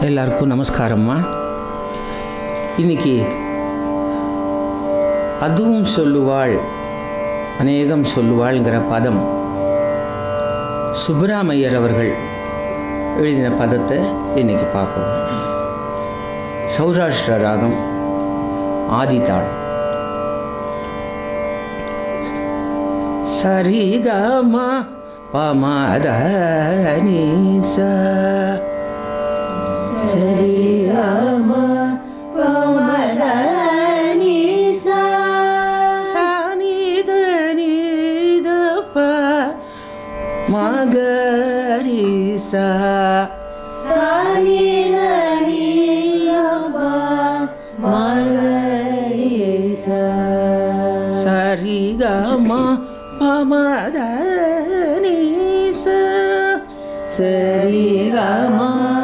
எல்லாருக்கும் நமஸ்காரம்மா இன்னைக்கு அதுவும் சொல்லுவாள் அநேகம் சொல்லுவாள்ங்கிற பதம் சுப்பிராமையர் அவர்கள் எழுதின பதத்தை இன்னைக்கு பார்ப்போம் சௌராஷ்டிர ராகம் ஆதித்தாள் சரிகம பமத நீச சரி ராம பமதனி சா சானித நீத ப மகரிசா சானி நனி யபா மகரி சா சரிகம பமத நீச சரி ராம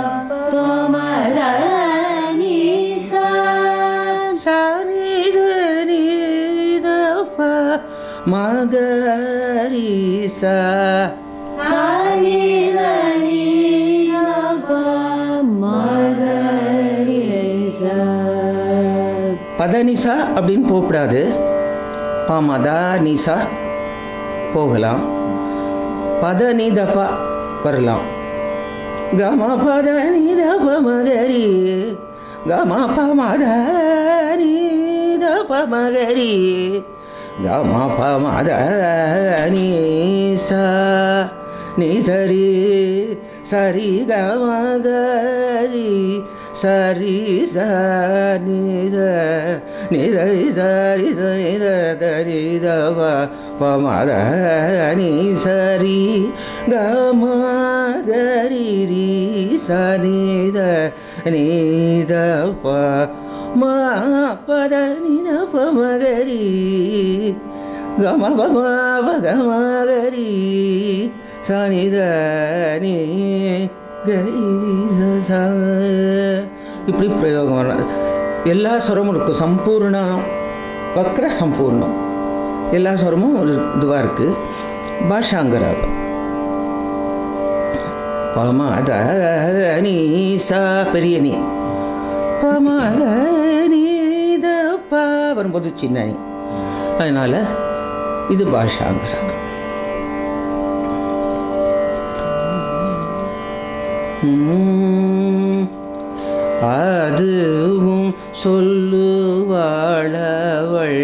பமதனி சா சானித நீத ப மகரிசா சானி நனி யபா மகரி சா பதனிசா அப்படின்னு போகக்கூடாது பாமதா நிசா போகலாம் பத நிதபா வரலாம் கம பத நிதப மகரி கம பமத நிதப மகரி கம பமத நீசா நிசரி சரி கமகரி சரி நித நிதரி சரி நித தரி தவ பமத நீ சரி கமகரி ரீ சனித நீத ப மா பத நித பமகரி கம பம கமகரி சனித நீ கரி ச இப்படி பிரயோகம் வரலாம் எல்லா ஸ்வரமும் இருக்கும் சம்பூர்ணம் வக்ர சம்பூர்ணம் எல்லா ஸ்வரமும் ஒரு இதுவாக இருக்குது பாஷாங்கராகம் பமத நீசா பெரிய நீ பமத நீத பா வரும்போது சின்ன நீ அதனால் இது பாஷாங்கராகம் உம், அதுவும் சொல்லுவாளவள்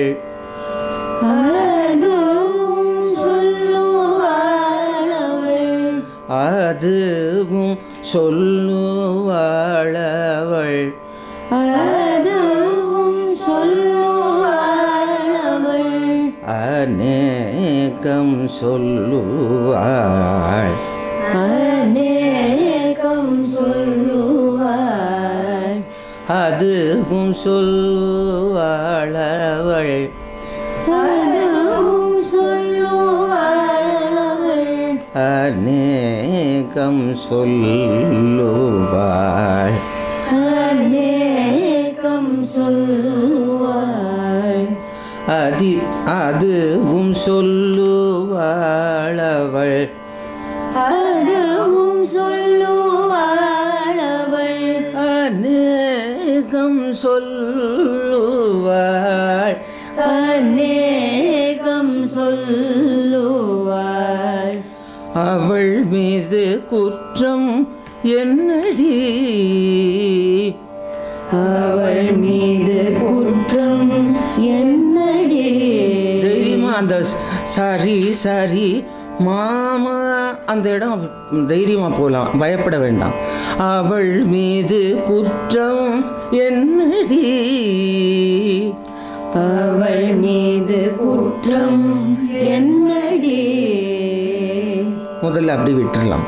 அதுவும் சொல்லுவாளவள் அதுவும் சொல்லுவாளவள் அதுவும் சொல்லுவாளவள் அநேகம் சொல்லுவாள் அநேகம் சொல்லுவாள் அதுவும் சொல்லுவாளவள் அதுவும் சொல்லுவாளவள் அநேகம் சொல்லுவாள் அநேகம் சொல்லுவாள் அதி அதுவும் சொல்லுவாளவள் அதுவும் சொல்லுவாளவள் அநேகம் சொல்லுவாள் அநேகம் சொல்லுவாள் அவள் மீது குற்றம் என்னடி அவள் மீது குற்றம் என்னடி தைரியமா அந்த ஸ்- சரி சரி மாமா அந்த இடம் தைரியமா போகலாம் பயப்பட வேண்டாம் அவள் மீது குற்றம் என்னடி அவள் மீது குற்றம் என்னடி முதல்ல அப்படி விட்டுறலாம்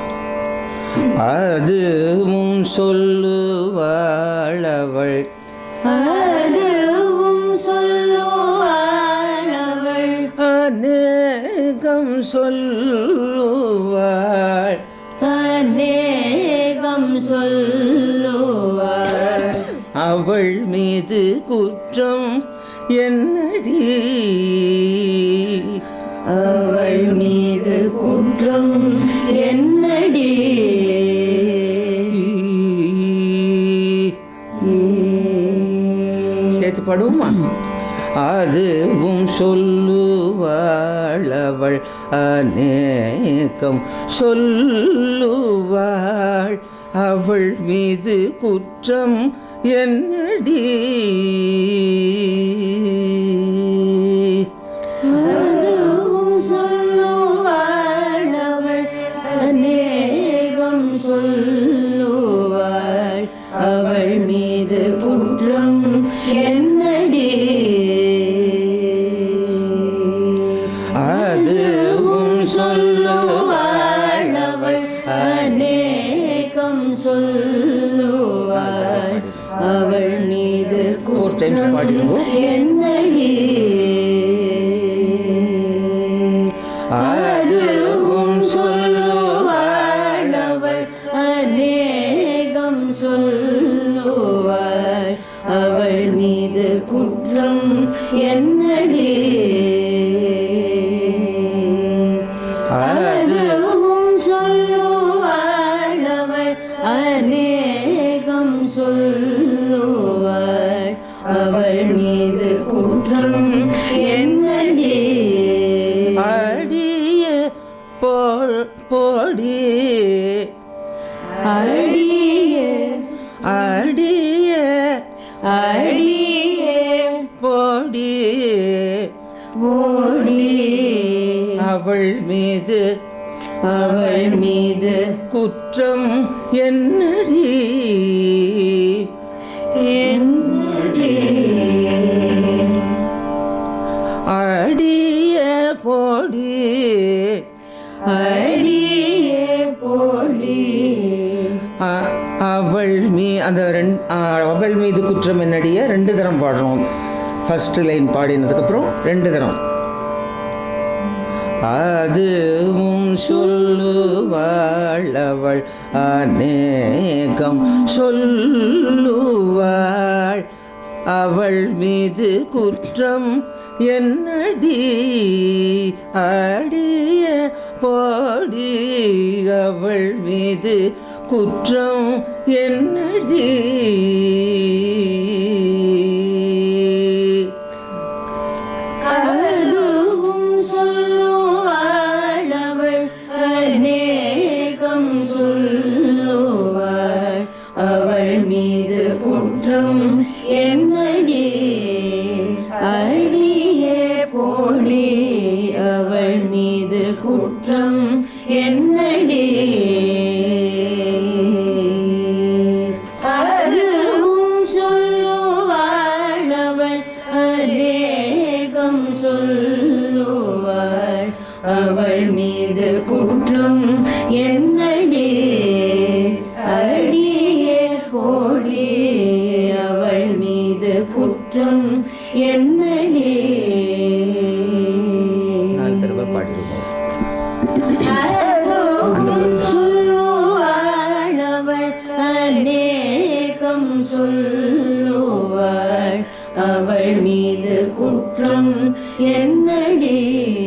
அதுவும் சொல்லுவாள் அவள் அதுவும் சொல்லுவாள் அவள் அநேகம் சொல்லுவாள் அநேகம் சொல்லுவாள் அவள் மீது குற்றம் என்னடி அவள் மீது குற்றம் என்னடி பாடுவோமா அதுவும் சொல்லுவாள் அவள் அநேகம் சொல்லுவாள் அவள் மீது குற்றம் என்னடி அதுவும் சொல்லுவாள் அவள் அநேகம் சொல்லுவாள் அவள் மீது குற்றம் என்னடி அதுவும் சொல்லுவாள் அவள் அநேகம் சொல்லுவாள் அவள் மீது Four times பாடிடுங்க. என்னடி அதுவும் சொல்லுவாள் அவள் அநேகம் சொல்லுவாள் அவள் மீது குற்றம் என்னடி அதுவும் சொல்லுவாள் அவள் அநேகம் சொல்லுவாள் அவள் மீது குற்றம் என்னடி அடிய போ போடி அடிய அடிய அடிய போடி ஓடி அவள் மீது அவள் மீது குற்றம் என்னடி என்னடி அடிய போடி அடிய போடி அ- அவள் மீ அந்த ரெண் அ, அவள் மீது குற்றம் என்னடிய ரெண்டு தரம் பாடுறோம் ஃபர்ஸ்ட் லைன் பாடினதுக்கப்புறம் ரெண்டு தரம் அதுவும் சொல்லுவாள் அவள் அநேகம் சொல்லுவாள் அவள் மீது குற்றம் என்னடி அடிய போடி அவள் மீது குற்றம் என்னடி அதுவும் சொல்லுவாள் அவள் அநேகம் சொல்லுவாள் அவள் மீது குற்றம் என்னடி அடியே போடி அவள் மீது குற்றம் என்னடி அதுவும் சொல்லுவாள் அவள் அநேகம் சொல்லுவாள் அவள் மீது குற்றம் என்னடி அடியே போடி அவள் மீது குற்றம் என்னடி நாலு தடவை பாடிடுவோம் அதுவும் சொல்லுவாள் அவள் அநேகம் சொல்லுவாள் அவள் மீது குற்றம் என்னடி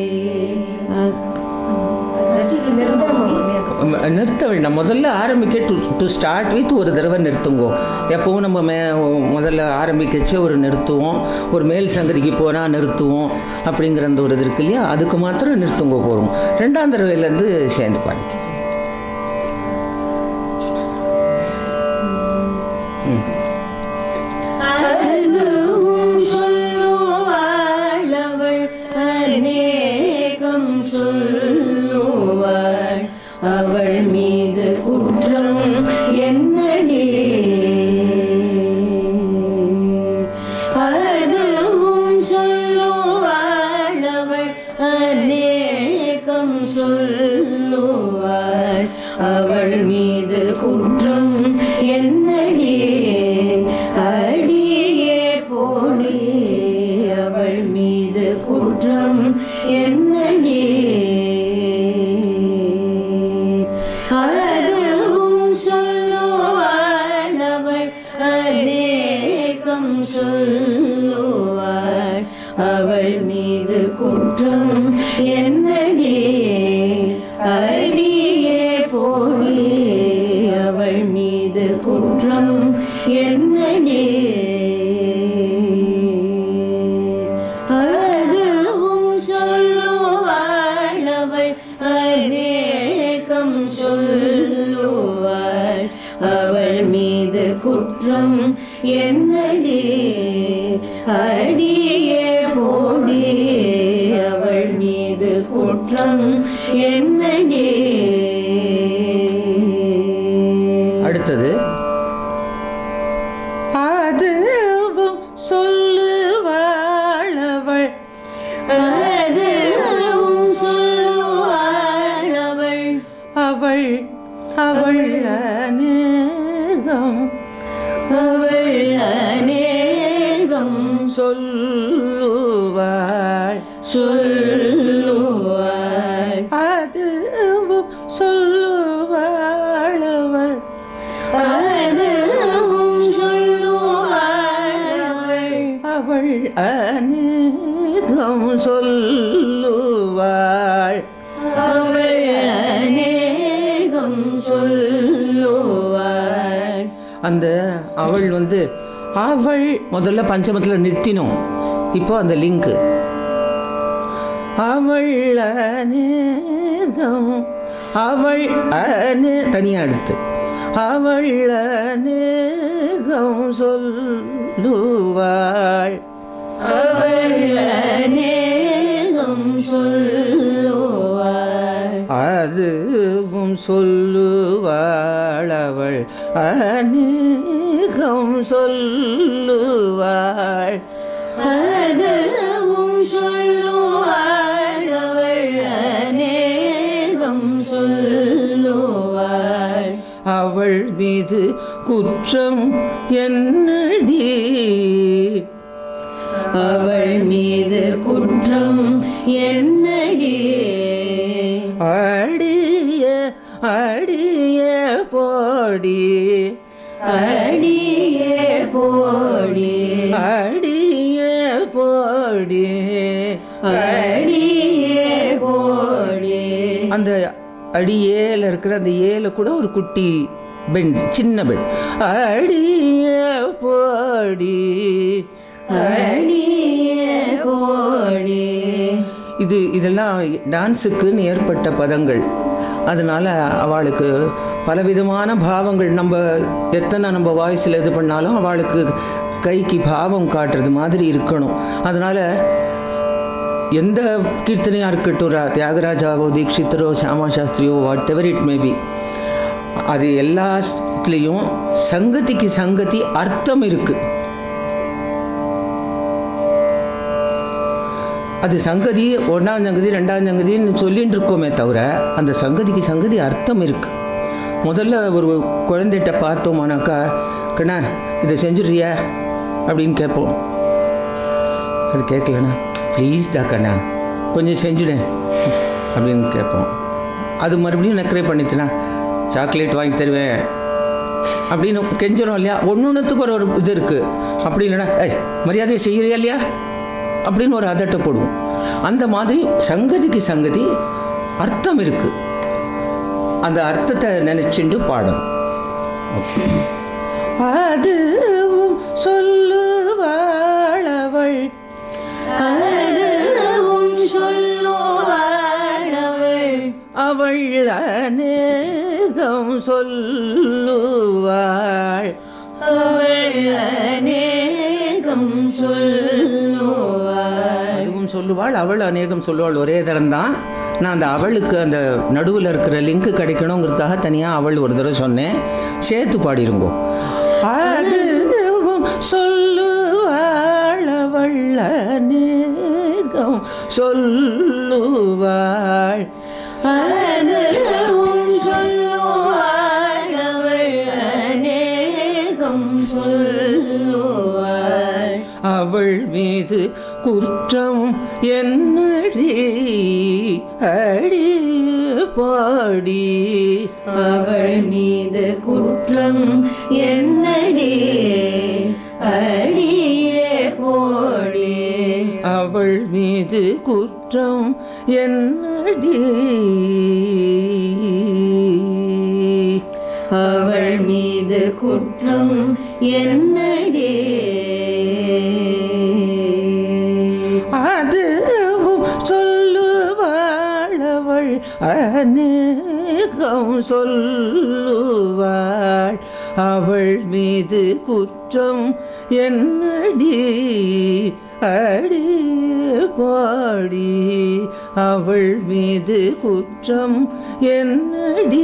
ம், நிறுத்த வேண்டாம் முதல்ல ஆரம்பிக்க டு டு ஸ்டார்ட் வித் ஒரு தடவை நிறுத்துங்கோ எப்பவும் நம்ம மே முதல்ல ஆரம்பிக்கச்சே ஒரு நிறுத்துவோம் ஒரு மேல் சங்கதிக்கு போனால் நிறுத்துவோம் அப்படிங்கிற அந்த ஒரு இது இருக்கு இல்லையா அதுக்கு மாத்திரம் நிறுத்துங்கோ போகிறோம் ரெண்டாம் தடவையிலேருந்து சேர்ந்து பாடிக்க அதுவும் சொல்லுவாள் அவள் அநேகம் சொல்லுவாள் அவள் மீது குற்றம் என்னடி அதுவும் சொல்லுவாள் அவள் அநேகம் சொல்லுவாள் அவள் மீது குற்றம் என்னடி அடியே போடி அவள் மீது குற்றம் என்னடி அதுவும் சொல்லுவாள் அவள் அநேகம் சொல்லுவாள் அவள் மீது குற்றம் என்னடி அடியே போடி அவள் மீது குற்றம் என்னடி அவள் மீது குற்றம் என்னடி அடியே போடி அவள் மீது குற்றம் என்னடி அடுத்தது அதுவும் சொல்லுவாளவள் அதுவும் சொல்லுவாள் அவள் அவள் அவள் அநேகம் அவள் அநேகம் சொல்லுவாள் சொல்லுவாள் அதுவும் சொல்லுவாளவள் அதுவும் சொல்லுவாள் அவள் அவள் அநேகம் சொல்லுவாள் அவள் அநேகம் சொல்லுவாள் அந்த அவள் வந்து அவள் முதல்ல பஞ்சமத்தில் நிறுத்தினோம் இப்போ அந்த லிங்க் அவள் அநேகம் அவள் அனே தனியாக எடுத்து அவள் அநேகம் சொல்லுவாள் அவள் அநேகம் சொல்லுவாள் அதுவும் சொல்லுவாள் அவள் அநேகம் சொல்லுவாள் அதுவும் சொல்லுவாள் அவள் அநேகம் சொல்லுவாள் அவள் மீது குற்றம் என்னடி அவள் மீது குற்றம் என்னடி அடிய அடிய போடி அடியே போடி அடிய போடி அடியே போடி அந்த அடியேல இருக்கிற அந்த ஏல கூட ஒரு குட்டி பெண் சின்ன பெண் அடிய போடி அடியே போடி இது இதெல்லாம் டான்ஸுக்குன்னு ஏற்பட்ட பதங்கள் அதனால் அவளுக்கு பலவிதமான பாவங்கள் நம்ம எத்தனை நம்ம வாய்ஸில் இது பண்ணாலும் அவளுக்கு கைக்கு பாவம் காட்டுறது மாதிரி இருக்கணும் அதனால் எந்த கீர்த்தனையாக இருக்கட்டும் ரா தியாகராஜாவோ தீட்சித்தரோ சியாமா சாஸ்திரியோ வாட் எவர் இட் மேபி அது எல்லாத்துலேயும் சங்கதிக்கு சங்கதி அர்த்தம் இருக்குது அது சங்கதி ஒன்றாம் சங்கதி ரெண்டாம் சங்கதின்னு சொல்லிட்டு இருக்கோமே தவிர அந்த சங்கதிக்கு சங்கதி அர்த்தம் இருக்கு முதல்ல ஒரு குழந்தைகிட்ட பார்த்தோமானாக்கா கண்ணா இதை செஞ்சிடுறியா அப்படின்னு கேட்போம் அது கேட்கலண்ணா ப்ளீஸ்டா கண்ணா கொஞ்சம் செஞ்சுடேன் அப்படின்னு கேட்போம் அது மறுபடியும் நக்கரை பண்ணித்தனா சாக்லேட் வாங்கி தருவேன் அப்படின்னு கெஞ்சிரும் இல்லையா ஒன்று ஒன்றுத்துக்கு ஒரு ஒரு இது இருக்குது அப்படி இல்லைன்னா ஏய் மரியாதையை செய்யறியா இல்லையா அப்படின்னு ஒரு அதட்ட போடுவோம் அந்த மாதிரி சங்கதிக்கு சங்கதி அர்த்தம் இருக்கு அந்த அர்த்தத்தை நினைச்சுண்டு பாடணும் அதுவும் சொல்லுவாள் அவள் அதுவும் சொல்லுவாள் அவள் அவள் அநேகம் சொல்லுவாள் அவள் அநேகம் சொல்லுவாள் அதுவும் சொல்லுவாள் அவள் அநேகம் சொல்லுவாள் ஒரே தரம்தான் நான் அந்த அவளுக்கு அந்த நடுவில் இருக்கிற லிங்க் கிடைக்கணுங்கிறதுக்காக தனியாக அவள் ஒரு தடவை சொன்னேன் சேர்த்து பாடிருங்கோ அதுவும் சொல்லுவாள் அவள் அநேகம் சொல்லுவாள் அதுவும் சொல்லுவாள் அவள் அநேகம் சொல்லுவாள் அவள் மீது குற்றம் என்னடி அடி பாடி அவள் மீது குற்றம் என்னடி அடியே போடி அவள் மீது குற்றம் என்னடி அவள் மீது குற்றம் என்னடி அதுவும் சொல்லுவாள் அவள் அநேகம் சொல்லுவாள் அவள் மீது குற்றம் என்னடி அடி பாடி அவள் மீது குற்றம் என்னடி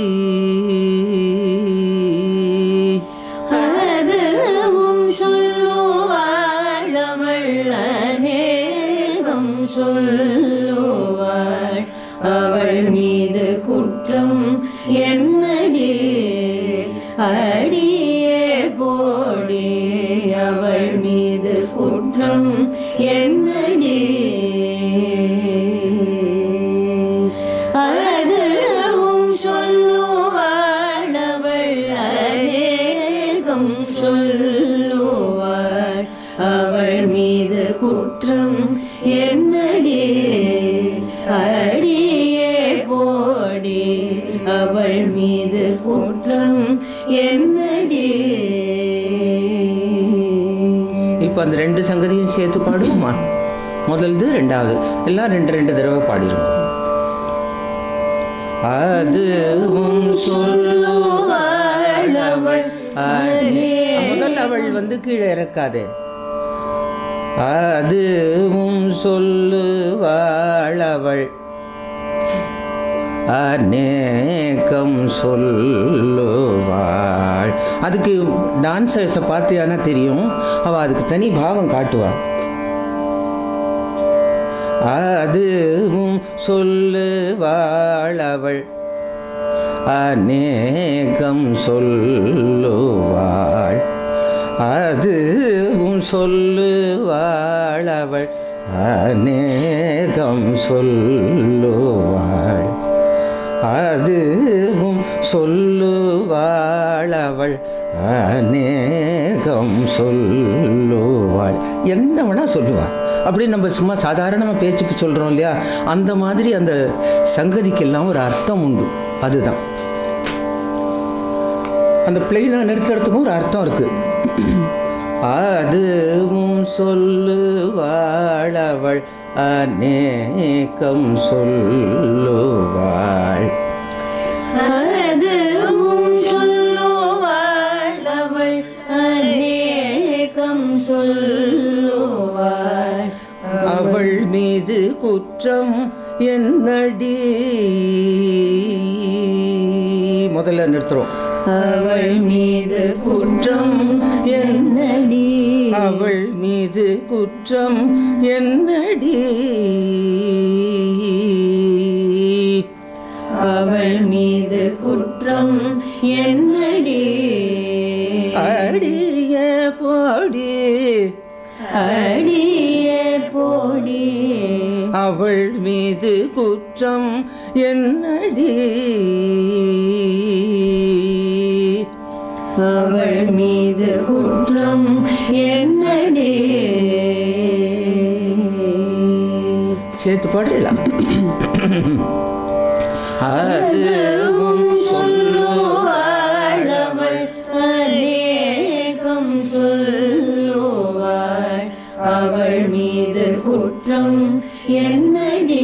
அதுவும் சொல்லுவாள் அவள் அநேகம் சொல்லுவாள் அவள் மீது குற்றம் என்னடி அடியே போடி அவள் மீது குற்றம் என்னடி அதுவும் சொல்லுவாள் அவள் அநேகம் சொல்லுவாள் அவள் மீது குற்றம் என்னடி அடியே போடி அவள் மீது குற்றம் என்னடி இப்போ அந்த ரெண்டு சங்கதியும் சேர்த்து பாடுவோமா முதல்து ரெண்டாவது எல்லாம் ரெண்டு ரெண்டு தடவை பாடிடும் அதுவும் சொல்லுவாள் அவள் அநே- முதல் அவள் வந்து கீழே இறக்காதே அதுவும் சொல்லுவாள் அவள் அநேகம் சொல்லுவாள் அதுக்கு டான்சர்ஸை பார்த்தியானா தெரியும் அவள் அதுக்கு தனி பாவம் காட்டுவாள் அதுவும் சொல்லுவாள் அவள் அநேகம் சொல்லுவாள் அதுவும் சொல்லுவாள் அவள் அநேகம் சொல்லுவாள் அதுவும் சொல்லுவாள் அவள் அநேகம் சொல்லுவாள் என்ன வேணா சொல்லுவாள் அப்படி நம்ம சும்மா சாதாரணமாக பேச்சுக்கு சொல்கிறோம் இல்லையா அந்த மாதிரி அந்த சங்கதிக்கெல்லாம் ஒரு அர்த்தம் உண்டு அதுதான் அந்த பிளெயினாக நிறுத்துறதுக்கும் ஒரு அர்த்தம் இருக்கு அதுவும் சொல்லுவாள் அவள் அநேகம் சொல்லுவாள் அதுவும் சொல்லுவாள் அவள் அநேகம் சொல்லுவாள் அவள் மீது குற்றம் என்னடி முதல்ல நிறுத்துறோம் அவள் மீது குற்றம் என்னடி அவள் மீது குற்றம் என்னடி அவள் மீது குற்றம் என்னடி அடிய போடி அடியே போடி அவள் மீது குற்றம் என்னடி அவள் மீது குற்றம் என்னடி சேர்த்து பாடுறீங்களா அதுவும் சொல்லுவாள் அவள் அநேகம் சொல்லுவாள் அவள் மீது குற்றம் என்னடி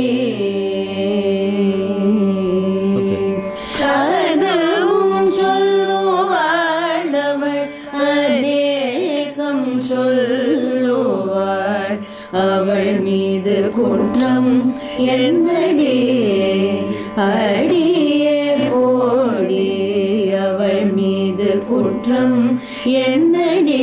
அதுவும் சொல்லுவாள் அவள் அநேகம் சொல்லுவாள் அவள் மீது குற்றம் என்னடி அடியே போடி அவள் மீது குற்றம் என்னடி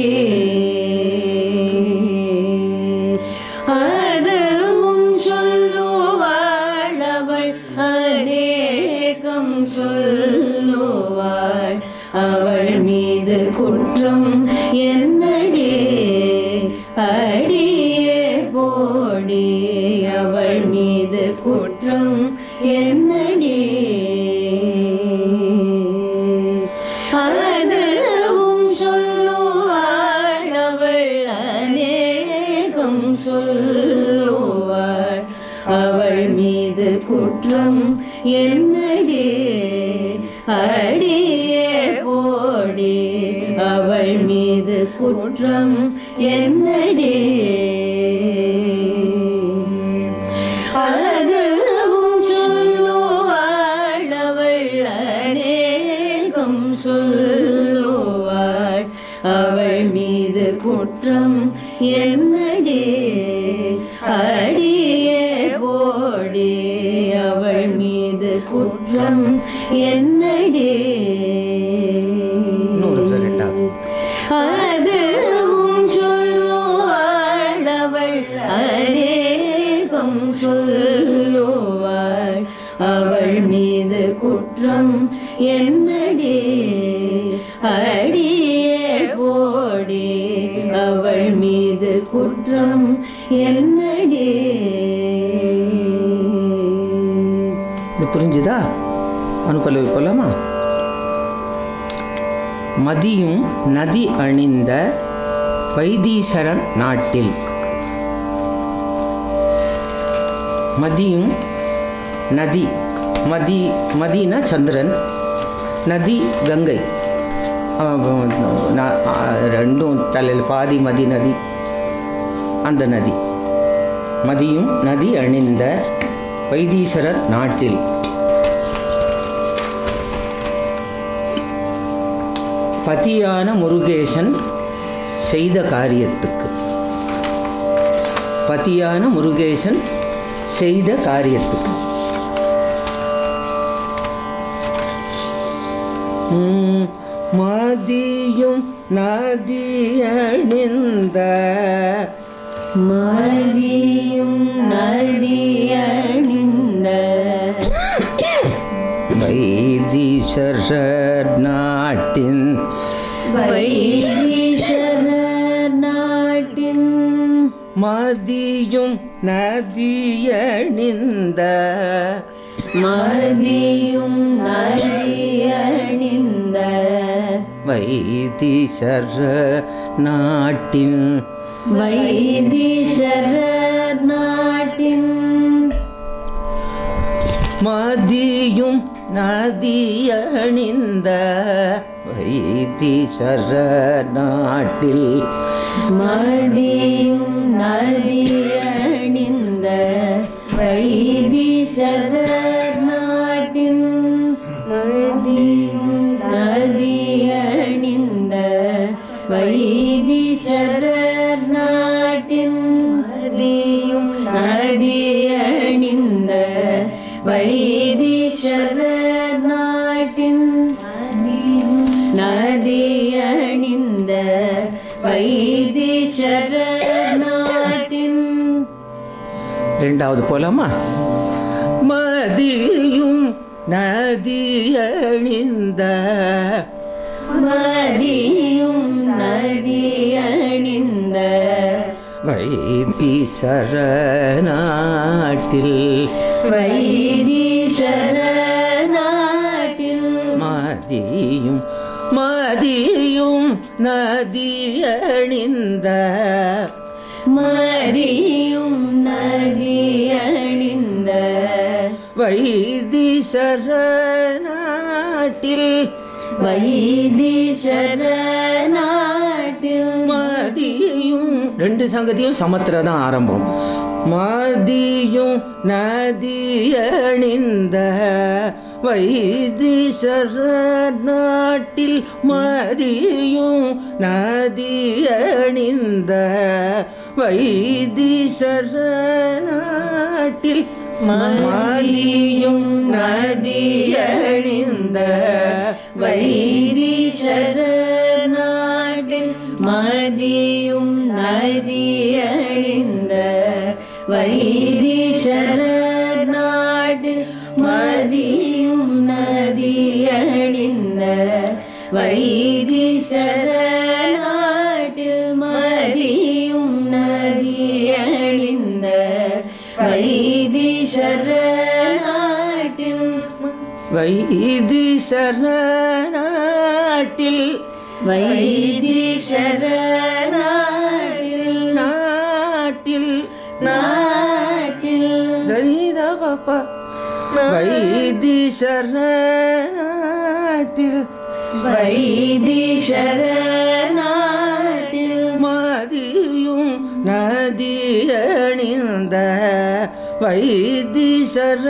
அதுவும் சொல்லுவாள் அவள் அநேகம் சொல்லுவாள் அவள் மீது குற்றம் என்னடி அடியே போடி அவள் மீது குற்றம் என்னடி அதுவும் சொல்லுவாள் அவள் அநேகம் சொல்லுவாள் அவள் மீது குற்றம் என்னடி அடியே போடி அவள் மீது குற்றம் என்னடி அதுவும் சொல்லுவாள் அவள் அநேகம் சொல்லுவாள் குற்றம் என்னடி அடியே போடி அவள் மீது குற்றம் என்னடி இன்னொரு தடவை ரெண்டாவது. அதுவும் சொல்லுவாள் அவள் அநேகம் சொல்லுவாள் அவள் மீது குற்றம் என்னடி அடியே போடி அவள் மீது குற்றம் என்னடி இது புரிஞ்சுதா அனுப்பலவி போலாமா மதியும் நதி அணிந்த வைத்தீஸ்வரன் நாட்டில் மதியும் நதி மதி மதினா சந்திரன் நதி கங்கை அவன் ந- ஆ, ரெண்டும் தலையில் பாதி மதி நதி அந்த நதி மதியும் நதி அணிந்த வைத்தீஸ்வரர் நாட்டில் பதியான முருகேசன் செய்த காரியத்துக்கு பதியான முருகேசன் செய்த காரியத்துக்கு ம், மதியும் நதி அணிந்த மதியும் நதி அணிந்த வைத்தீஸ்வரர் நாட்டின் வைத்தீஸ்வரர் நாட்டின் மதியும் நதியணிந்த மதியும் நதி அணிந்த வைத்தீஸ்வர நாட்டின் வைத்தீஸ்வரர் நாட்டின் மதியும் நதியணிந்த வைத்தீஸ்வர நாட்டில் மதியும் நதி அணிந்த வைத்தீஸ்வரர் நாட்டின் மதியும் நதி அணிந்த வைத்தீஸ்வரர் நாட்டின் மதியும் நதி அணிந்த வைத்தீஸ்வரர் நாட்டின் நதி அணிந்த வைத்தீஸ்வரர் நாட்டின் ரெண்டாவது போலாமா மதியும் நதியணிந்த மதியும் நதி அணிந்த வைத்தீஸ்வர நாட்டில் வைத்தீஸ்வரர் நாட்டில் மதியும் மதியும் நதியணிந்த மதியும் நதி அணிந்த வைத்தீஸ்வர நாட்டில் வைத்தீஸ்வரர் நாட்டில் மதியும் ரெண்டு சங்கதியும் சமத்துல தான் ஆரம்பம் மதியும் நதியணிந்த வைத்தீஸ்வர நாட்டில் மதியும் நதியணிந்த வைத்தீஸ்வர நாட்டில் மதியும் நதியணிந்த வைத்தீஸ்வரர் நாட்டில் மதியும் நதி அணிந்த வைத்தீஸ்வரர் நாட்டில் மதியும் நதி அணிந்த வைத்தீஸ்வரர் நாட்டில் மதியும் நதி அணிந்த வைத்தீஸ்வரர் நாட்டில் வைத்தீஸ்வர நாட்டில் வைத்தீஸ்வரர் நாட்டில் நாட்டில் நாட்டில் தனித பாப்பா வைத்தீஸ்வர நாட்டில் வைத்தீஸ்வரர் நாட்டில் மதியும் நதியணிந்த வைத்தீஸ்வர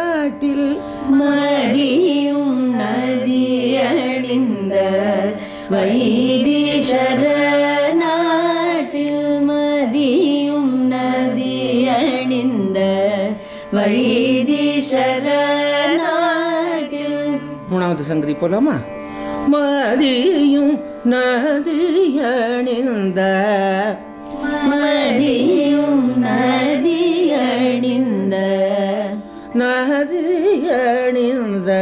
நாட்டில் மதியும் நதி அணிந்த வைதீஸ்வர நாட்டில் மதியும் நதி அணிந்த வைதீஸ்வர நாட்டில் மூணாவது சங்கதி போலாமா மதியும் நதியணிந்த மதியும் நதி அணிந்த நதியணிந்த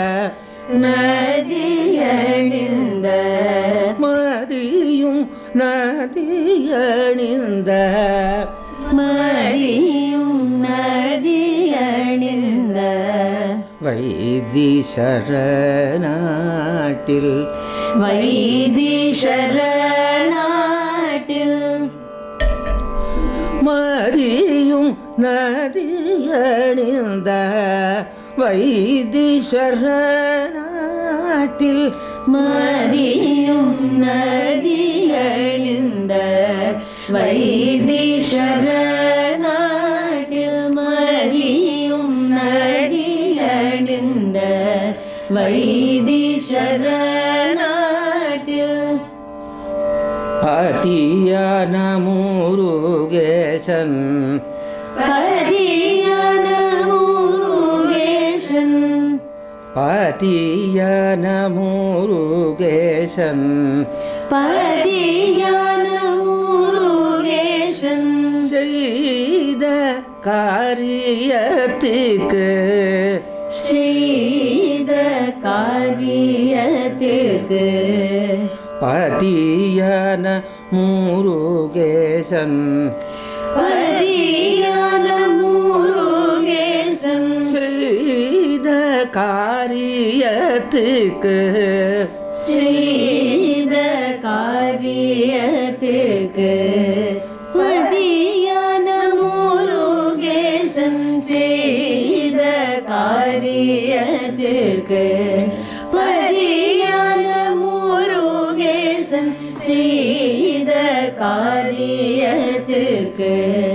நதி அணிந்த மதியும் நதியணிந்த மதியும் நதி அணிந்த வைத்தீஸ்வர நாட்டில் வைதீஸ்வர நாட்டில் மதியும் நதியணிந்த வைத்தீஸ்வர நாட்டில் மதியும் நதி அணிந்த வைதீஸ்வர நாட்டில் மதியும் நதி அணிந்த வைதீஸ்வர நாட்டில் பதியான முருகேசன் பதியான முருகேசன் பதியான முருகேசன் பதியான முருகேசன் செய்த காரியத்துக்கு செய்த காரியத்திற்கு பதியான முருகேசன் பதியான முருகேசன் செய்த காரியத்துக்கு செய்த காரியத்திற்கு பதியான முருகேசன் செய்த காரியத்திற்கு பதியான முருகேசன் செய்த காரியத்திற்கு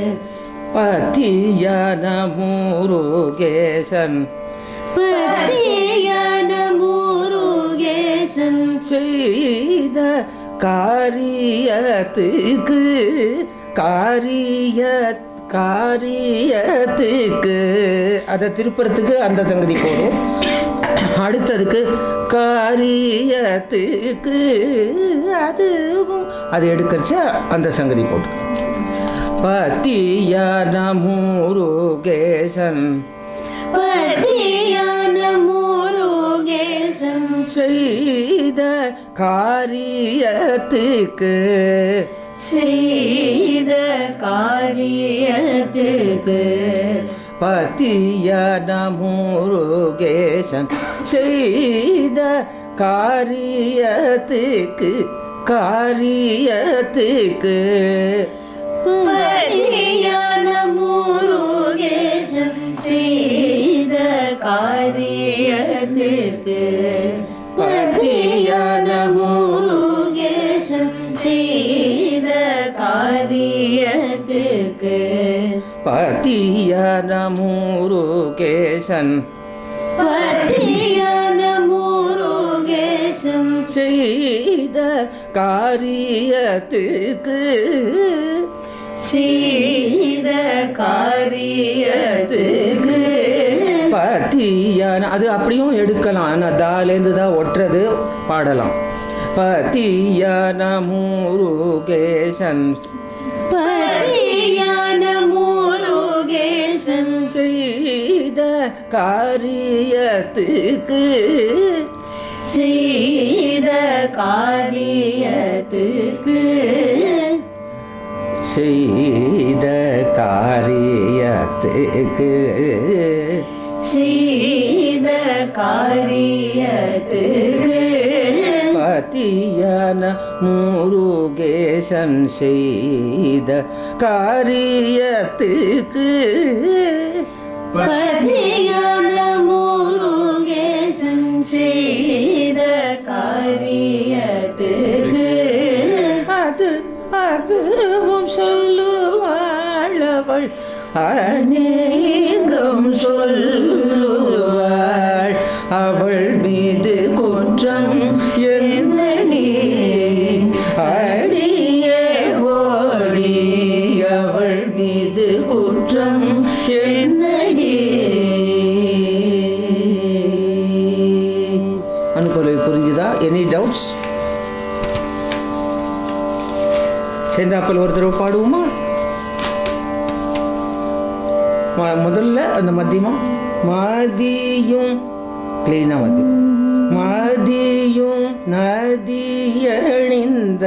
பதியான முருகேசன் பதியான முருகேசன் செய்த காரியத்துக்கு காரிய காரியத்துக்கு அதை திருப்புறத்துக்கு அந்த சங்கதி போகும் அடுத்ததுக்கு காரியத்துக்கு அதுவும் அது எடுக்கிறச்ச அந்த சங்கதி போட்டு பத்தியான முருகேசன் பதியான முருகேசன் செய்த காரியத்துக்கு செய்த காரியத்துக்கு பத்தியான முருகேசன் செய்த காரியத்துக்கு காரியத்துக்கு பதியான முருகேசன் செய்த காரியத்துக்கு பதியான முருகேசன் செய்த காரியத்துக்கு பத்தியான முருகேசன் பதியான முருகேசன் செய்த காரியத்துக்கு செய்த காரியத்துக்கு பத்தியான அது அப்படியும் எடுக்கலாம் ஆனால் தாலேருந்து தான் ஒட்டுறது பாடலாம் பத்தியான முருகேசன் பதியான முருகேசன் செய்த காரியத்துக்கு செய்த காரியத்துக்கு செய்த காரியத்துக்கு செய்த காரியத்துக்கு பத்தியான முருகேசன் செய்த காரியத்துக்கு பதியான முருகேசன் செய்த காரியத்துக்கு அது அதுவும் சொல்லுவாள் அநேகம் சொல்லுவாள் அவள் மீது குற்றம் என்ன நீ சேர்ந்தாப்பல் ஒரு தடவை பாடுவோமா ம- முதல்ல அந்த மத்தியமம் மதியும் பிளெயினா மதியம் மதியும் நதியணிந்த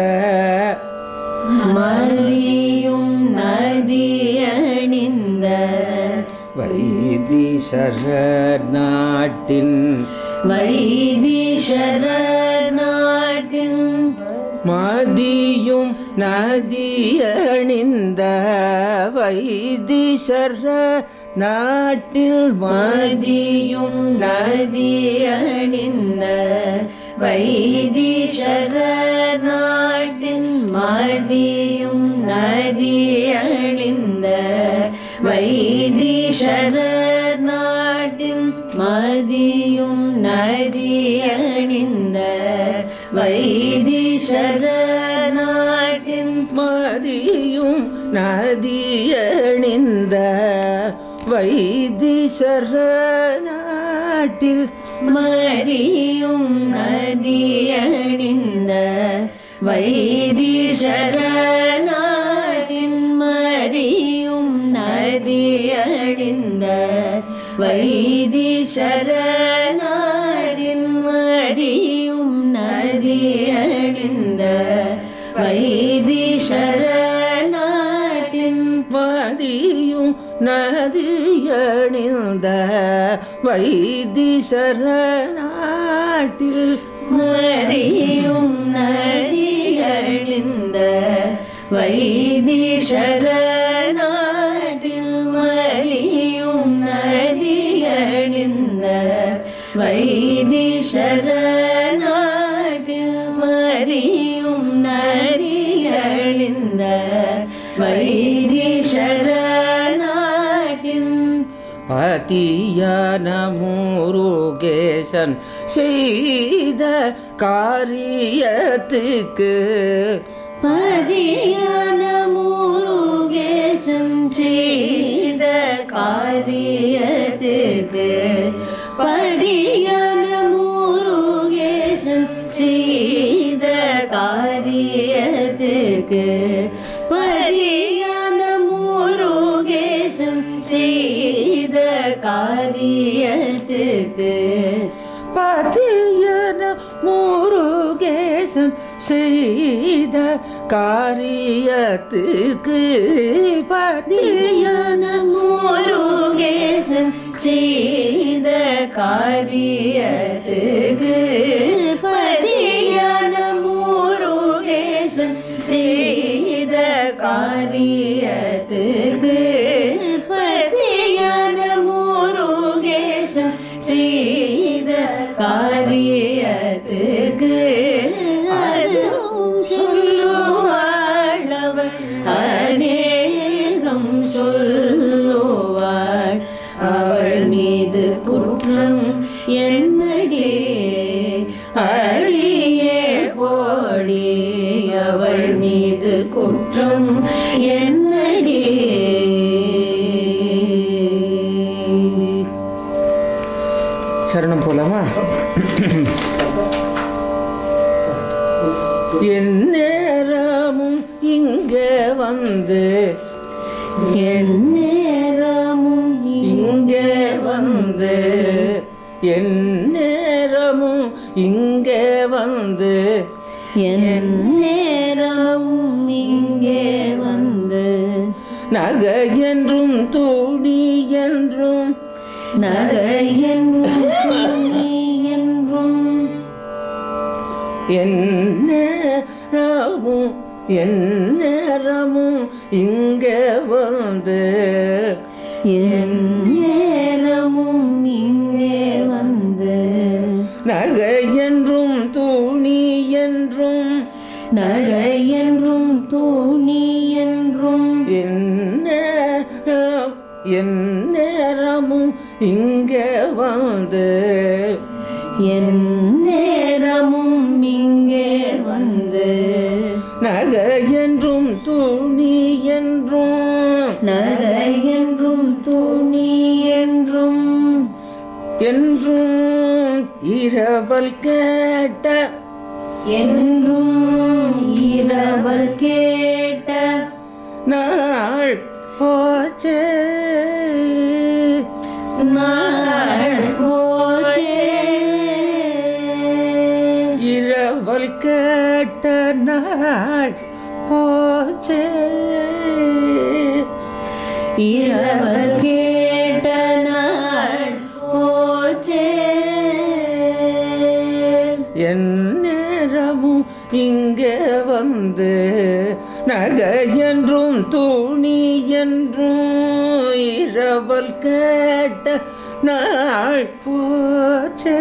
மதியும் நதியணிந்த வைத்தீஸ்வர நாட்டின் வைதீஸ்வர நாட்டின் மதியும் நதியணிந்த வைத்தீஸ்வர நாட்டில் மதியும் நதியணிந்த வைதீஸ்வர நாட்டின் மதியும் நதியணிந்த வைதீஸ்வர நாட்டின் மதியும் நதியணிந்த வைதீஸ்வர நாட்டின் மதியும் நதியணிந்த வைத்தீஸ்வர நாட்டில் மதியும் நதியணிந்த வைதீஸ்வர நாட்டின் மதியும் நதியணிந்த வைதீஸ்வர நாட்டின் மதியும் நதியணிந்த வைதீஸ்வர நாட்டின் மதியும் நதியணிந்த வைத்தீஸ்வர நாட்டில் மதியும் நதியழிந்த வைதீஸ்வர நாட்டில் மதியும் நதியழிந்த வைதீஸ்வர நாட்டில் மதியும் நதியழிந்த வைதீஸ்வர நாட்டின் பதியான முருகேசன் செய்த காரியத்துக்கு பதியான முருகேசன் செய்த காரியத்துக்கு பதியான முருகேசன் செய்த காரியத்துக்கு பதியான முருகேசன் செய்த காரியத்துக்கு பதியான முருகேசன் செய்த காரியத்துக்கு பதியான பதியான முருகேசன் செய்த காரியத்துக்கு பதியான முருகேசன் செய்த காரியத்துக்கு பதியான முருகேசன் செய்த காரியத்துக்கு அதுவும் சொல்லுவாள் அவள் அநேகம் சொல்லுவாள் அவள் மீது குற்றம் என்னடி அழியே போடி அவள் மீது குற்றம் என்னடி சரணம் போலாமா என் நேரமும் இங்கே வந்து என் நேரமும் இங்கே வந்து என் நேரமும் இங்கே வந்து என் நேரமும் இங்கே வந்து நகை என்றும் துணி என்றும் நகை என்றும் துணி என்றும் என் நேரமும் என் நேரமும் இங்கே வந்து என் நேரமும் இங்கே வந்து நகை என்றும் துணி என்றும் நகை என்றும் துணி என்றும் என் நேரம் என் நேரமும் இங்கே வந்து என் நேரமும் இங்கே வந்து நகை என்றும் துணி என்றும் நகை என்றும் துணி என்றும் என்றும் இரவல் கேட்ட என்றும் இரவல் கேட்ட நாள் போச்சே நாள் போச்சே இரவல் கேட்ட நாள் போச்சே இரவல் கேட்ட நாள் போச்சே என் நேரமும் இங்கே வந்து நகை என்றும் துணி என்றும் இரவல் கேட்ட நாள் போச்சே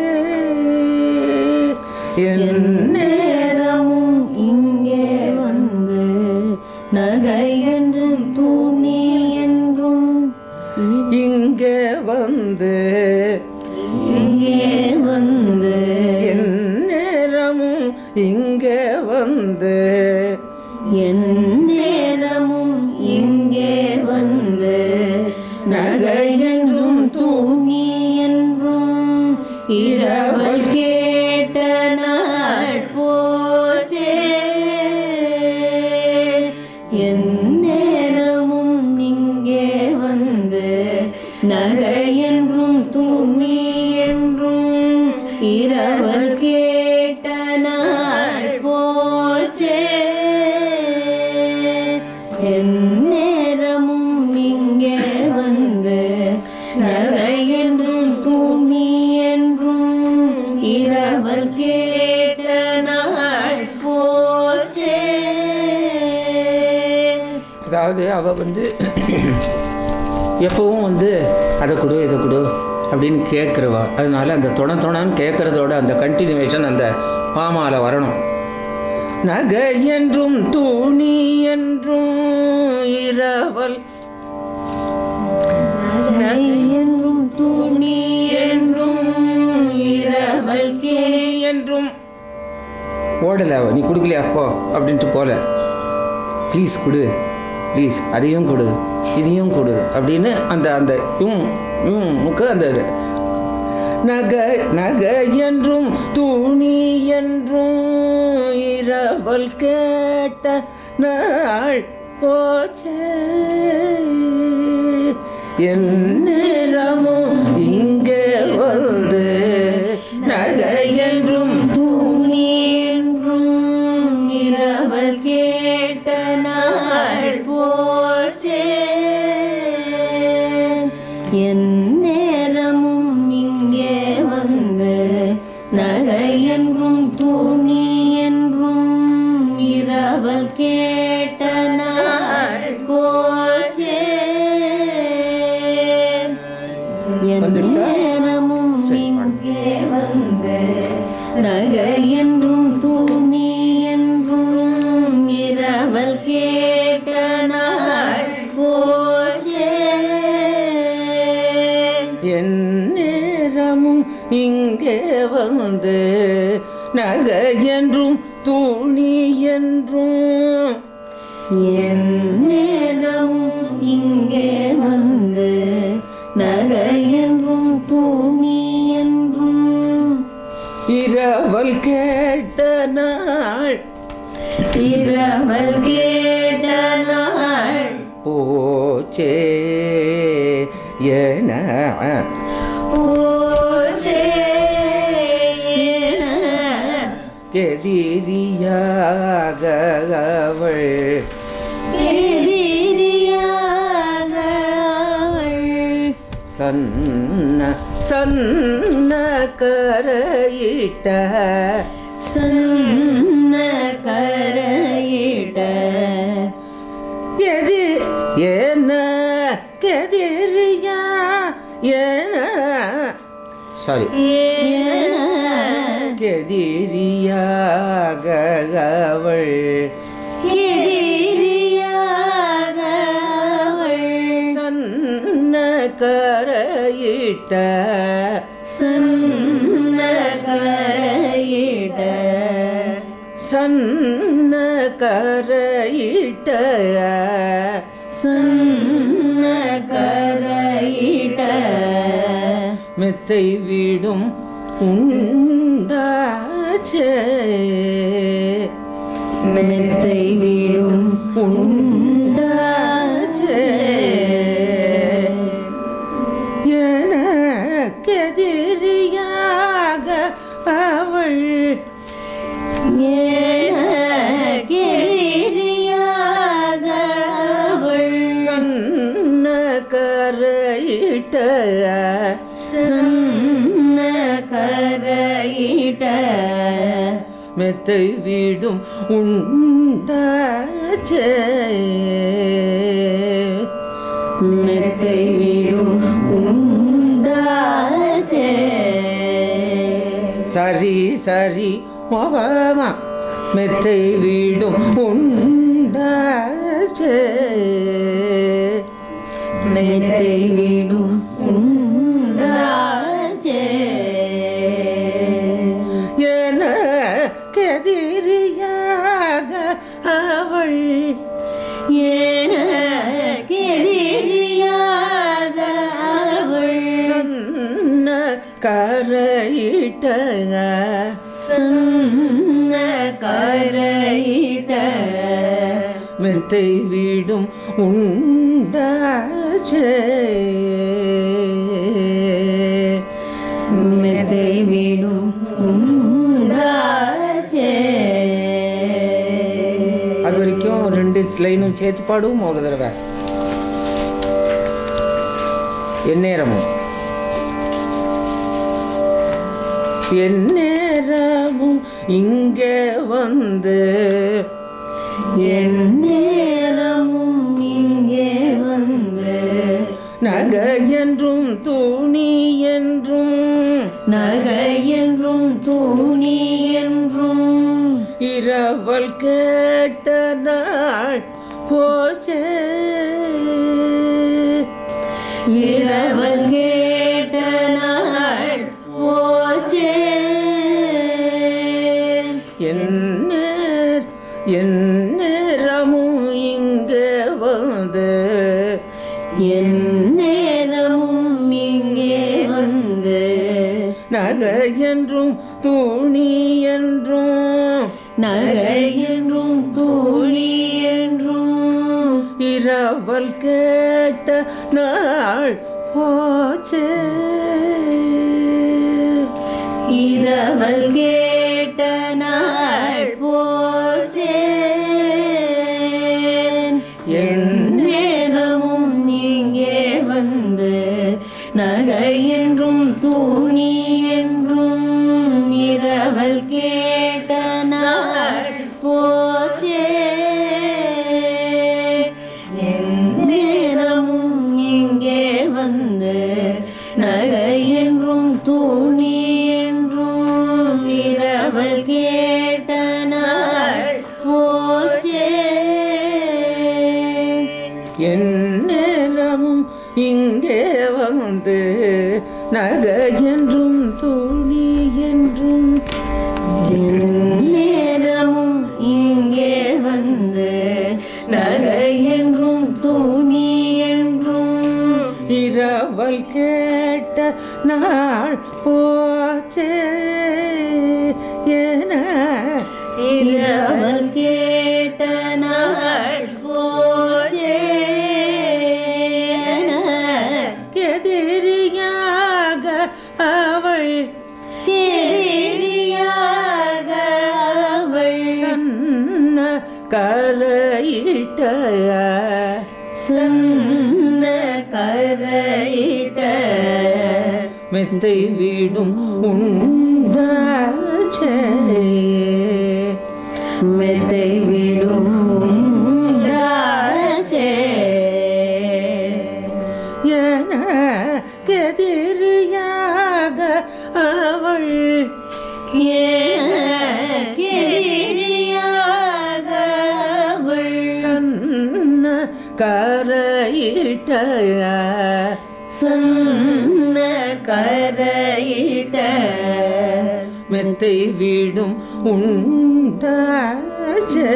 என் நேரமும் இங்கே வந்து நகை என்றும் துணி என்றும் இங்கே வந்து இங்கே வந்து என் நேரமும் இங்கே வந்து என் நேரமும் இங்கே வந்து நகை என்றும் துணி என்றும் இரவல் கேட்ட நாள் போச்சே என் நேரமும் இங்கே வந்து நகை என்றும் துணி என்றும் இரவல் கேட்ட நாள் போச்சே என் நேரமும் இங்கே வந்து நகை என்றும் துணி என்றும் இரவல் கேட்ட நாள் போச்சே அதாவது அவ வந்து எப்பவும் வந்து அதை கொடு இதை கொடு அப்படின்னு கேட்குறவா அதனால அந்த தொண தொணன்னு கேட்குறதோட அந்த கண்டினியூவேஷன் அந்த பாமால வரணும் நகை என்றும் துணி என்றும் இரவல் நகை என்றும் துணி என்றும் இரவல் கே துணி என்றும் ஓடலை அவ நீ கொடுக்கலையா அப்போ அப்படின்ட்டு போல ப்ளீஸ் கொடு ப்ளீஸ் அதையும் கொடு இதையும் கொடு அப்படின்னு அந்த அந்த யும் யும்முக்கு அந்த இது. நகை நகை என்றும் துணி என்றும் இரவல் கேட்ட நாள் போச்சே என் நேரமும் இங்கே வந்து நகை என்றும் துணி என்றும் இரவல் கேட்ட நாள் போச்சே என் நேரமும் இங்கே வந்து நகை என்றும் துணி என்றும் இரவல் கேட்ட நாள் போச்சே என் வந்துட்டா? நேரமும் இங்கே வந்து நகை என்றும் துணி என்றும் இரவல் கேட்ட நாள் போச்சே என் நேரமும் இங்கே வந்து நகை என்றும் துணி என்றும் என் நேரமும் இங்கே வந்து நகை என்றும் துணி என்றும் இரவல் கேட்ட நாள் இரவல் கேட்ட நாள் போச்சே என போச்சே என எதிரியாக அவள் எதிரியாக அவள் சன்ன சன்ன கரையிட்ட சன்ன கரையிட எதி என்ன கெதிரியா என சாரி என கெதிரியாக அவள் எதிரியாக அவள் சன்ன கரையிட்ட சன்ன கரையிட சன்ன கரையிட்ட சன்ன கரையிட மெத்தை வீடும் உண்டாச்சே மெத்தை விழும் உண்டாச்சே சன்ன கரையிட மெத்தை வீடும் உண்டாச்சே மெத்தை வீடும் உண்டாச்சே சரி சரி மோபமா மெத்தை வீடும் உண்டாச்சே மெத்தை வீடும் உண்டாச்சே என கெதிரியாக அவள் எனக்கெதிரியாக அவள் சொன்ன கரையிட்ட சொன்ன கரையிட மெத்தை வீடும் உண்டாச்சே மெத்தை வீடும் உண்டாச்சே அது வரைக்கும் ரெண்டு லைனும் சேர்த்து பாடுவோம் ஒரு தடவை எந்நேரமும் எந்நேரமும் இங்கே வந்து என் நேரமும் இங்கே வந்து நகை என்றும் துணி என்றும் நகை என்றும் தூணி என்றும் இரவல் கேட்ட நாள் போச்சே இரவல் கேட்ட நாள் போச்சே என்னேர் எந்நேரமும் இங்கே வந்து என் நேரமும் இங்கே வந்து நகை என்றும் துணி என்றும் நகை என்றும் தூணி என்றும் இரவல் கேட்ட நாள் போச்சே இரவல் கேட்ட நாள் போச்சே என் நேரமும் இங்கே வந்து நகை என்றும் தூணி என்றும் இரவல் கேட்ட நாள் போச்சே என் நேரமும் இங்கே வந்து நகை என்றும் தூணி என்றும் இரவல் கேட்ட நாள் போச்சே எந்நேரமும் இங்கே வந்து நகை என்றும் துணி என்றும் நேரமும் இங்கே வந்து நகை என்றும் துணி என்றும் இரவல் கேட்ட நாள் போச்சே என இரவல் கேட்ட நாள் போச்சே எதிரியாக அவள் எதிரியாக அவள் சன்ன கரையிட்ட சொன்ன கரையிட்ட மெத்தை வீடும் உண்டாச்சே மெத்தை விடும் உண்டாச்சே என கெதிரியாக அவள் எதிரியாக அவள் சன்ன கரையிட்ட சொன்ன கரையிட்ட மெத்தை வீடும் உண்டாச்சே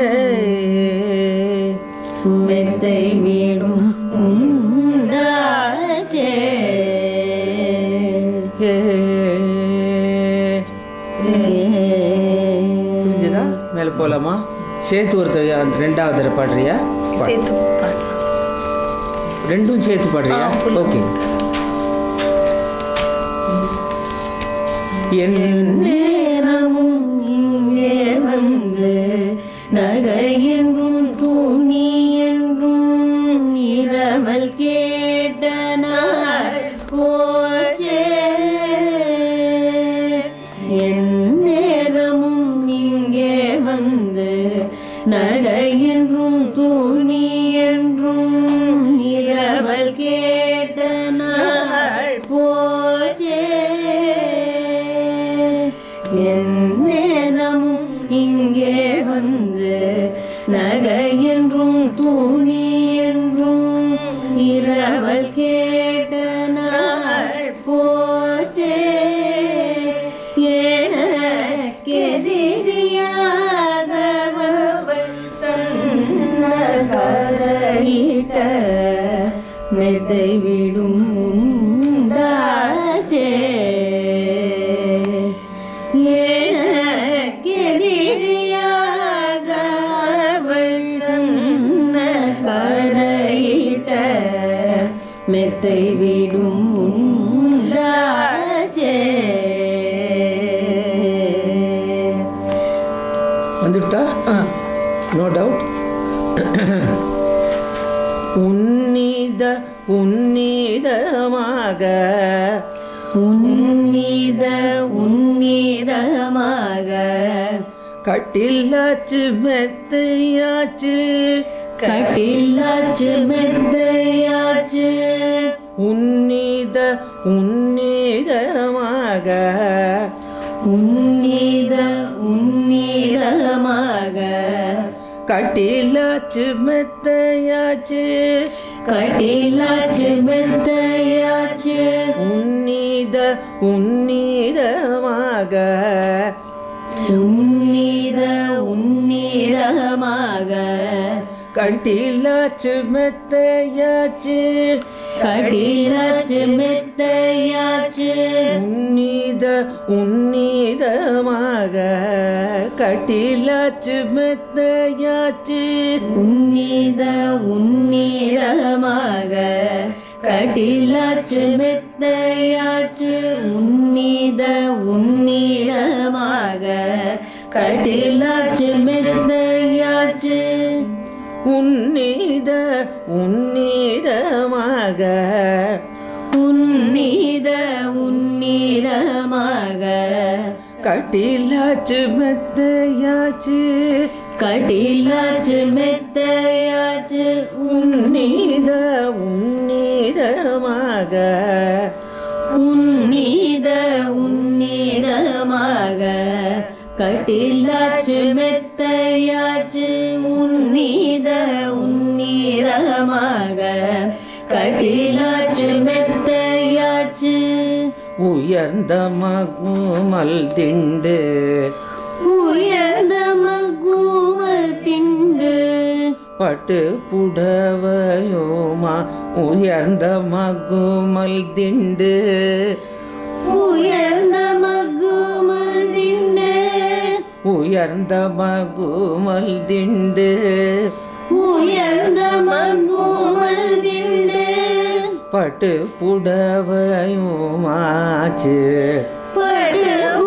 மெத்தை வீடும் உண்டாச்சே ஏ. புரிஞ்சுதா மேலே போகலாமா சேர்த்து ஒருத்தர் ரெண்டாவது தடவை பாடுறியா பாடு. சேர்த்து பாடலாம் ரெண்டும் சேர்த்து பாடுறியா ஆ, full. ஓகே என் நேரமும் இங்கே வந்து நகை என்றும் துணி என்றும் இரவல் கேட்ட நாள் நகை என்றும் துணி என்றும் இரவல் கேட்ட நாள் போச்சே என் நேரமும் இங்கே வந்து நகை என்றும் துணி என்றும் இரவல் கேட்ட நாள் போச்சே எனக்கெதிரியாதவள் சொன்ன கரையிட்ட மெத்தை விடும் உண்டாச்சே எனக்கெதிரியாக அவள் சொன்ன கரையிட்ட மெத்தை விடும் உண்டாச்சே வந்துடுதா நோ டவுட் உன்னீத உன்னீதமாக உன்னீத உன்னீதமாக கட்டில்லாச்சு மெத்தையாச்சு கட்டிலாச்சு மெத்தையாச்சு உன்னீத உன்னீதமாக உன்னீத உன்னீதமாக கட்டில்லாச்சு மெத்தையாச்சு கட்டிலாச்சு மெத்தையாச்சு உன்னீத உன்னீதமாக உன்னீத உன்னீதமாக கட்டில்லாச்சு மெத்தையாச்சு கட்டிலாச்சு மெத்தையாச்சு உன்னீத உன்னீதமாக கட்டிலாச்சு மெத்தையாச்சு உன்னீத உன்னீதமாக கட்டிலாச்சு மெத்தையாச்சு உன்னீத உன்னீதமாக கட்டிலாச்சு மெத்தையாச்சு உன்னீத உன்னீதமாக உன்னீத உன்னீதமாக கட்டிலாச்சு மெத்தையாச்சு கட்டிலாச்சு மெத்தையாச்சு உன்னீத உன்னீதமாக உன்னீத உன்னீதமாக கட்டிலாச்சு மெத்தையாச்சு உன்னீத உன்னீதமாக கட்டிலாச்சு மெத்தையாச்சு உயர்ந்த மகுமல் திண்டு உயர்ந்த மகுமல் திண்டு பட்டு புடவையோமா உயர்ந்த மகுமல் திண்டு உயர்ந்த மகுமல் திண்டு உயர்ந்த மகுமல் திண்டு உயர்ந்த மகுமல் திண்டு பட்டு புடவையுமாச்சு படு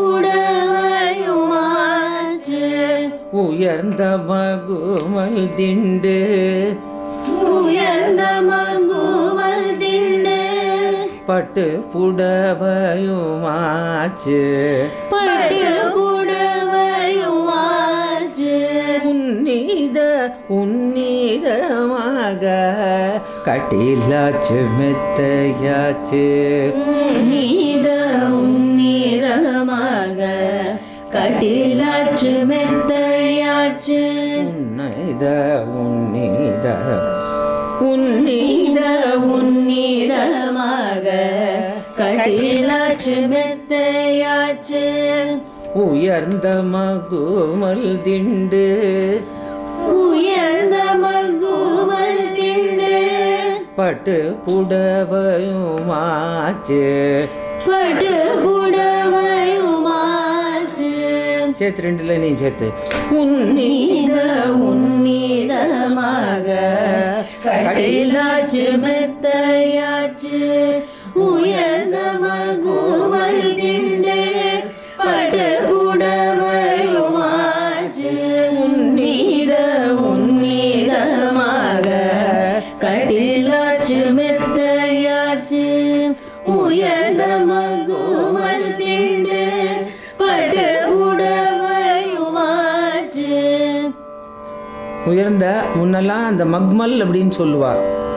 உடவையுமாச்சு உயர்ந்த மகுமல் திண்டு உயர்ந்த மகுமல் திண்டு பட்டு புடவையுமாச்சு படு உடவையுமாச்சு உன்னீத உன்னீதமாக கட்டிலாச்சு மெத்தையாச்சு உன்னீத உன்னீதமாக கட்டிலாச்சு மெத்தையாச்சு உன்னீத உன்னீத உன்னீத உன்னீத உன்னீதமாக கட்டிலாச்சு மெத்தையாச்சு உயர்ந்த மகுமல் திண்டு உயர்ந்த மகுமல் திண்டு பட்டு புடவையுமாச்சு பட்டு புடவையுமாச்சு சேர்த்து ரெண்டுல நீ சேர்த்து உன்னீத உன்னீதமாக கட்டிலாச்சு மெத்தையாச்சு உயர்ந்த மகுமல் திண்டு பட்டு புடவையுமாச்சு உன்னீத உன்னீதமாக கட்டிலாச்சு மெத்தையாச்சு உயர்ந்த மகுமல் திண்டு பட்டு புடவையுமாச்சு உயர்ந்த முன்னெல்லாம் அந்த மக்மல் அப்படின்னு சொல்லுவா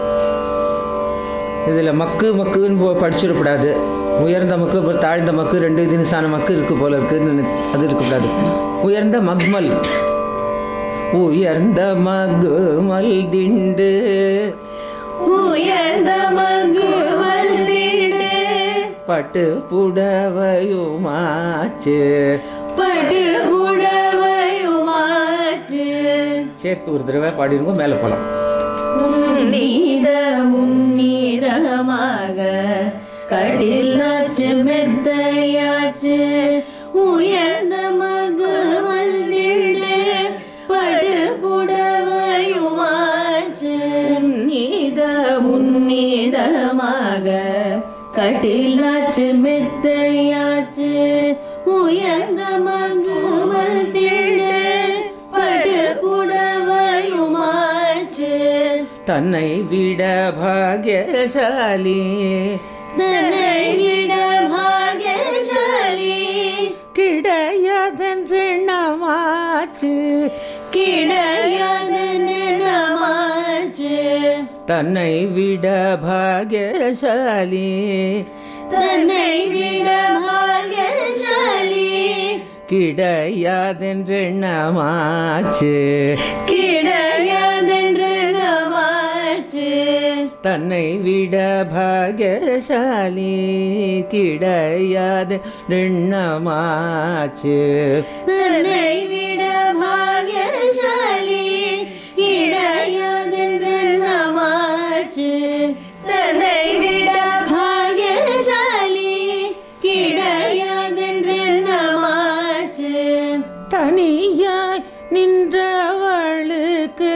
இதில் மக்கு மக்குன்னு போ- படிச்சிடக்கூடாது உயர்ந்த மக்கு அப்புறம் தாழ்ந்த மக்கு ரெண்டு தினசான மக்கு இருக்கு போல இருக்குன்னு நினை- அது இருக்கக்கூடாது உயர்ந்த மக்மல் உயர்ந்த மகுமல் திண்டு உயர்ந்த மகுவல் திண்டு பட்டு புடவையுமாச்சு பட்டு புடவையுமாச்சு சேர்த்து ஒரு தடவை பாடிருங்க மேலே போகலாம் உன்னீத முன்னீதமாக கடிலாச்சு மெத்தையாச்சு உயர்ந்த மகுவல் திண்டு படு புடவையுமாச்சு உன்னீத முன்னீதமாக கட்டிலாச்சு மெத்தையாச்சு உயர்ந்த மகுவல் திண்டு படு புடவையுமாச்சு தன்னை விட பாகியசாலி தன்னை விட பாகியசாலி கிடையாதென்று எண்ணமாச்சு கிடையாத நிலமாச்சு தன்னை விட பாகியசாலி தன்னை விட பாகியசாலி கிடையாதென்று எண்ணமாச்சு கிடையாதென்று நமாச்சு தன்னை விட பாகியசாலி கிடையாது எண்ணமாச்சு தன்னை விட பாகியசாலி கிடையாதென்று நமாச்சு தன்னை விட பாகியசாலி கிடையாதென்று நமாச்சு தனியாய் நின்றவளுக்கு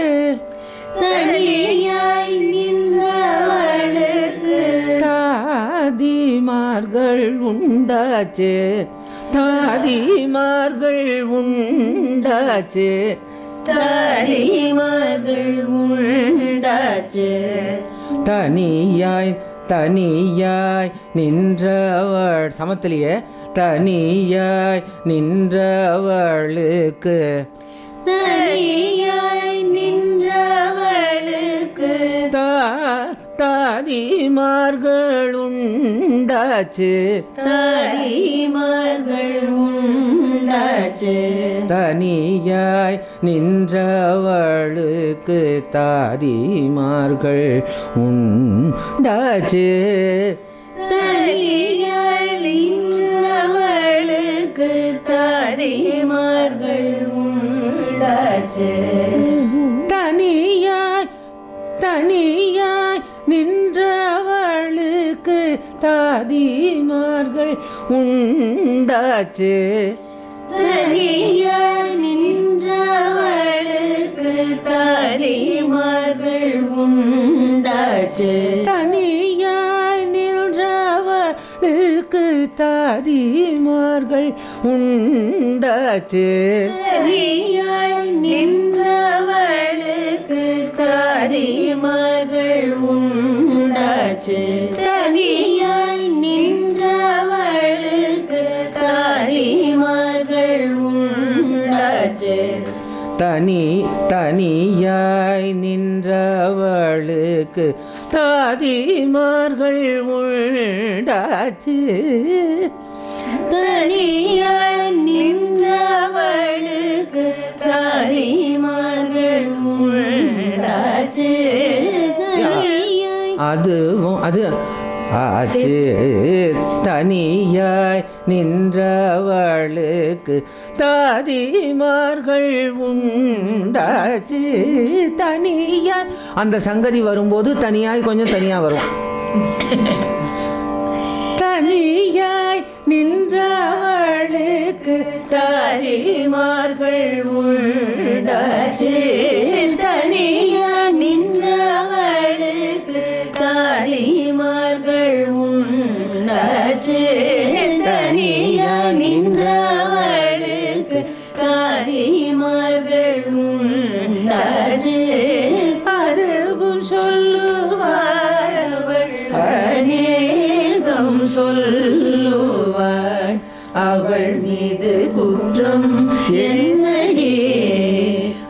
தனியாய் நின்றவளுக்கு தாதிமார்கள் உண்டாச்சு தாதிமார்கள் உண்டாச்சு தாரிமார்கள் உண்டாச்சு தனியாய் தனியாய் நின்றவள் சமத்திலேயே தனியாய் நின்றவளுக்கு தனியாய் நின்றவளுக்கு தா தாதிமார்கள் உண்டாச்சு தாரிமார்கள் உண்டாச்சு தனியாய் நின்றவளுக்கு தாதிமார்கள் உண்டாச்சு தனியாய் நின்றவளுக்கு தாரிமார்கள் உண்டாச்சு தனியாய் தனியாய் நின்றவளுக்கு தாதிமார்கள் உண்டாச்சு தனியாய் நின்றவளுக்கு தாரிமார்கள் உண்டாச்சு தனியாய் நின்றவளுக்கு தாதிமார்கள் உண்டாச்சு தனியாய் நின்றவளுக்கு தாரிமார்கள் உண்டாச்சு தனியாய் நின்றவளுக்கு தாரிமார்கள் உண்டாச்சு தனி தனியாய் நின்றவளுக்கு தாதிமார்கள் உண்டாச்சு தனியாய் நின்றவளுக்கு தாரிமார்கள் உண்டாச்சு தனியாய் அதுவும் அது ஆச்சு தனியாய் நின்றவளுக்கு தாதிமார்கள் உண்டாச்சு தனியாய் அந்த சங்கதி வரும்போது தனியாய் கொஞ்சம் தனியாக வரும் தனியாய் நின்றவளுக்கு தாரிமார்கள் உண்டாச்சு தனியாய் நின்றவளுக்கு தாரிமார்கள் உண்டாச்சு தனியாய் நின்றவளுக்கு தாரிமார்கள் உண்டாச்சு அதுவும் சொல்லுவார் அவள் அநேகம் சொல்லுவாள் அவள் மீது குற்றம் என்னடி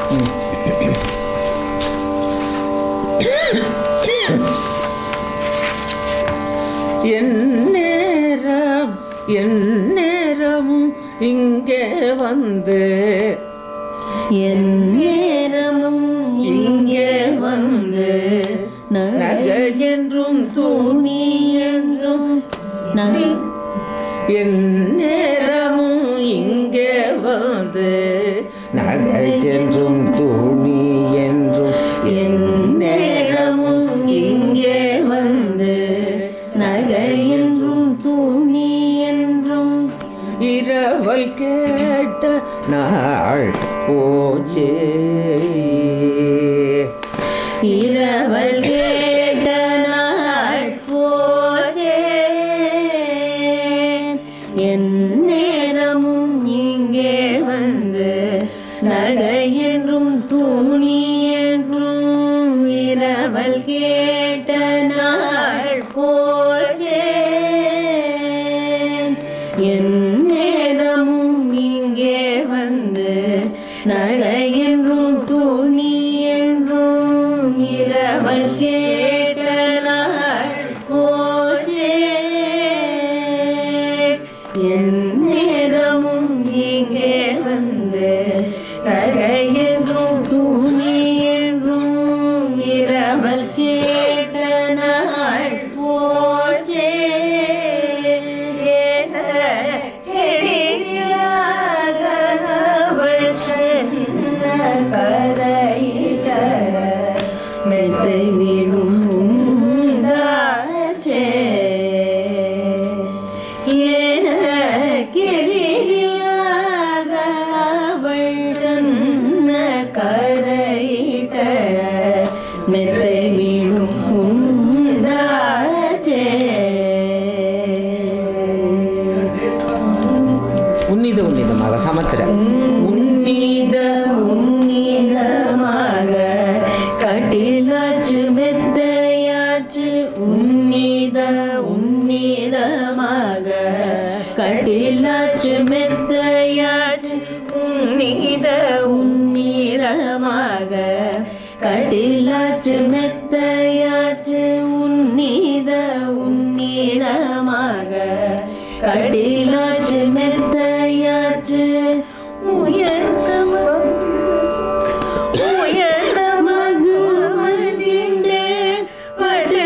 என் நேரம் என் நேரமும் இங்கே வந்து என் நேரமும் இங்கே வந்து நகை என்றும் தூணி என்றும் நகை என் நேரமும் இங்கே வந்து நகை என்றும் தூணி என்றும் என் நேரமும் இங்கே வந்து நகை என்றும் துணி என்றும் இரவல் கேட்ட நாள் போச்சே இரவல் கேட்ட நாள் போச்சே என் நேரமும் இங்கே வந்து நகை என்றும் துணி என்றும் இரவல் கேட்ட நாள் போச்சே என் நேரமும் இங்கே வந்து நகை என்றும் துணி என்றும் இரவல் கேட்ட நாள் போச்சே என் நேரமும் இங்கே வந்து நகை என்றும் துணி என்றும் இரவல் கேட்ட நாள் போச்சே ஏன கெடியாக அவள் சென்ன கரையில மெத்தை விடும் உண்டாச்சே ஏன கெடியாக அவள் சென்ன கரையிட மெத்தை விடும் உண்டாச்சே உன்னித உன்னிதமாக சமத்திர உன்னித உன்னீதமாக கட்டிலாச்சு மெத்தையாச்சு உன்னீத உன்னீதமாக கட்டிலாச்சு மெத்தையாச்சு உன்னீத உன்னீதமாக கட்டிலாச்சு மெத்தையாச்சு உன்னீத உன்னீதமாக கட்டிலாச்சு மெத்தையாச்சு உயர்த்தம உயர்ந்த மகுவதிண்டே படு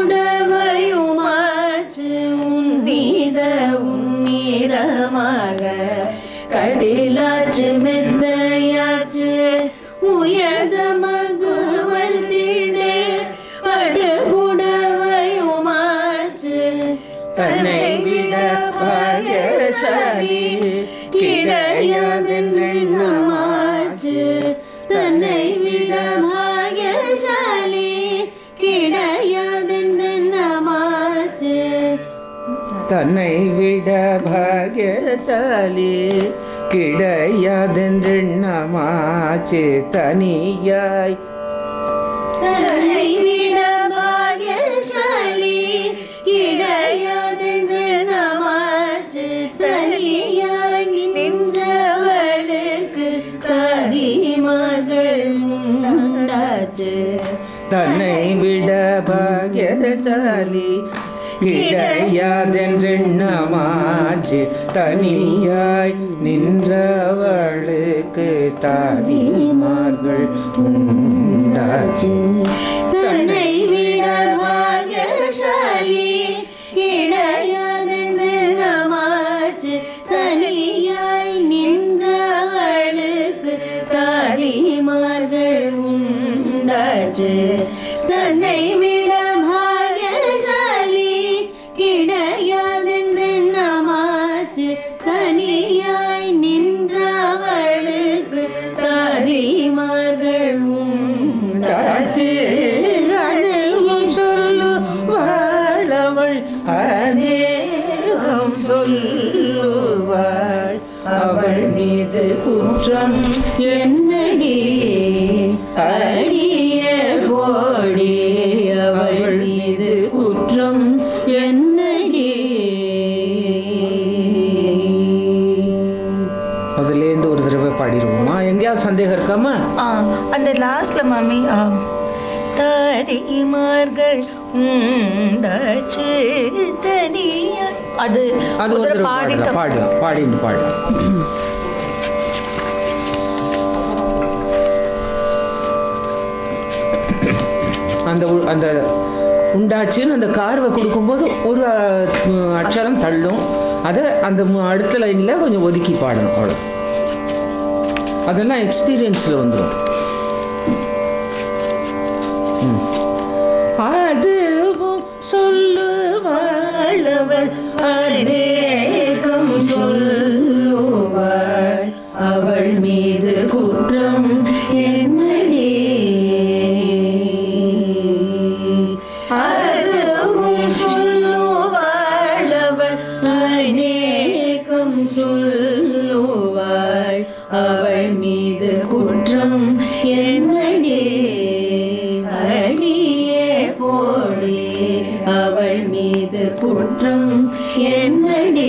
புடவையுமாச்சு உன்னீத உன்னீதமாக கடிலாச்சு மெத்தையாச்சு உயர்ந்த மகுவல் திண்டே படு புடவையுமாச்சு தன்னை விட பாயசாலி கிடையாதென்று நம்மாச்சு தன்னை விட பாகியசாலி கிடையாதென்று நம்மாச்சு தன்னை விட பாகியசாலி கிடையாதென்று நமாச்சு தனியாய் தன்னை விட பாகியசாலி கிடையாதென்று நம்மாச்சு தனியாய் நின்றவளுக்கு ததிமார்கள் உண்டாச்சு தன்னை விட பாகியசாலி கிடையாதென்று நமாச்சு தனியாய் நின்றவளுக்கு தாதிமார்கள் உண்டாச்சு தன்னை விட பாகியசாலி கிடையாதென்று நமாச்சு தனியாய் நின்றவளுக்கு தாதிமார்கள் உண்டாச்சு தன்னை விட பாகியசாலி கிடையாதென்று நமாச்சு தனியாய் நின்றவளுக்கு தாதிமார்கள் தாச்சு உண்டாச்சு அனைவம் சொல்லு வாழவள் அநேகம் சொல்லுவாள் அவள் மீது குற்றம் என்னடி அடிய போடி அவள் மீது குற்றம் என்னடி அதுலேருந்து ஒரு தடவை பாடிடுவோமா எங்கேயாவது சந்தேகம் இருக்காமா ஆ அந்த லாஸ்ட்ல மாமி ஆ தாதிமார்கள் உண்டாச்சு தனியா அது அது ஒரு ஒரு தடவை பாடலாம் பாடிட்டோம் பாடலாம் பாடின்னு பாடலாம் அந்த உ- அந்த உண்டாச்சுன்னு அந்த கார்வை கொடுக்கும்போது ஒரு அஹ், அக்ஷரம் தள்ளும் அதை அந்த மு- அடுத்த லைனில் கொஞ்சம் ஒதுக்கி பாடணும் அவ்வளோ அதெல்லாம் எக்ஸ்பீரியன்ஸில் வந்துடும் அதுவும் சொல்லுவாளவள் அநேகம் சொல்லுவாள் அவள் மீது குற்றம் என்னடி அதுவும் சொல்லுவாள் அவள் அநேகம் சொல்லுவாள் அவள் மீது குற்றம் என்னடி அடியே போடி அவள் மீது குற்றம் என்னடி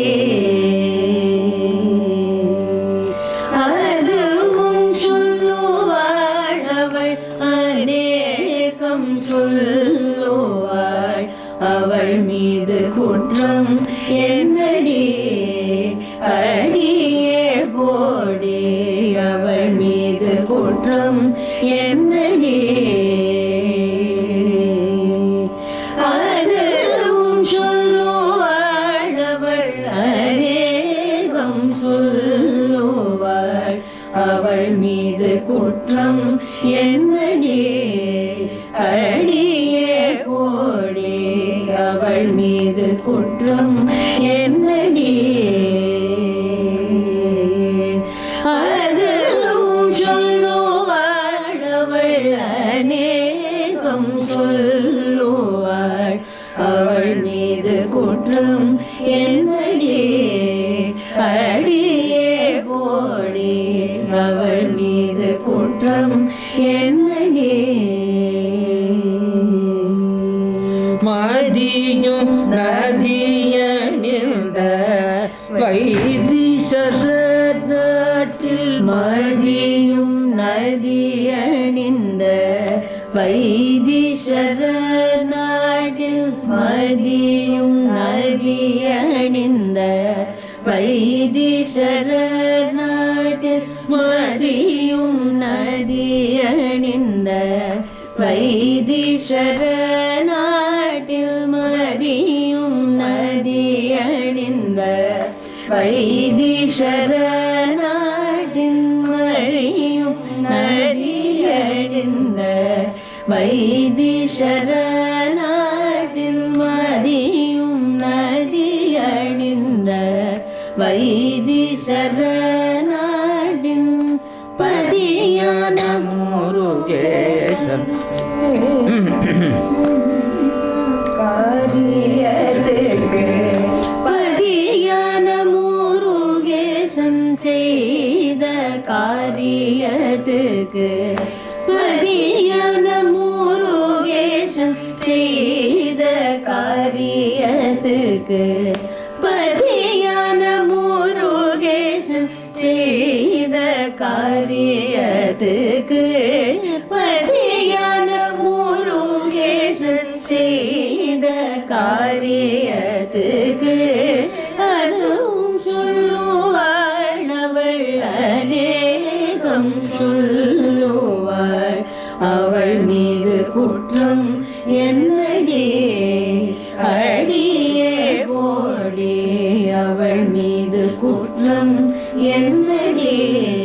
அதுவும் சொல்லுவாள் அவள் அநேகம் சொல்லுவாள் அவள் மீது குற்றம் என்னடி அடியே போடி அவள் மீது குற்றம் என்னடி அதுவும் சொல்லுவாள் அவள் அநேகம் சொல்லுவாள் அவள் மீது குற்றம் என்னடி அடியே போடி அவள் மீது குற்றம் என்னடி அதுவும் சொல்லுவாள் அவள் அநேகம் சொல்லுவாள் அவள் மீது குற்றம் என்னடி அடியே போடி அவள் மீது குற்றம் என்னடி மதியும் நதியணிந்த வைத்தீஸ்வர நாட்டில் மதியும் நதியணிந்த வைத்தீஸ்வர நாட்டில் மதியும் நதியணிந்த வைத்தீஸ்வர நாட்டில் மதியும் நதியணிந்த வைத்தீஸ்வர நாட்டில் மதியும் நதியணிந்த வைத்தீஸ்வர நாட்டின் மதியும் நதியணிந்த வைத்தீஸ்வர நாட்டின் மதியும் நதியணிந்த வைத்தீஸ்வர நாட்டின் பதியான முருகேசன் காரியத்துக்கு பதியான முருகேசன் செய்த காரியத்துக்கு பதியான முருகேசன் செய்த காரியத்துக்கு பதியான முருகேசன் செய்த காரியத்துக்கு பதியான முருகேசன் செய்த காரியத்துக்கு அதுவும் சொல்லுவாள் அவள் அநேகம் சொல்லுவாள் அவள் மீது குற்றம் என்னடி அடியே போடி அவள் மீது குற்றம் என்னடி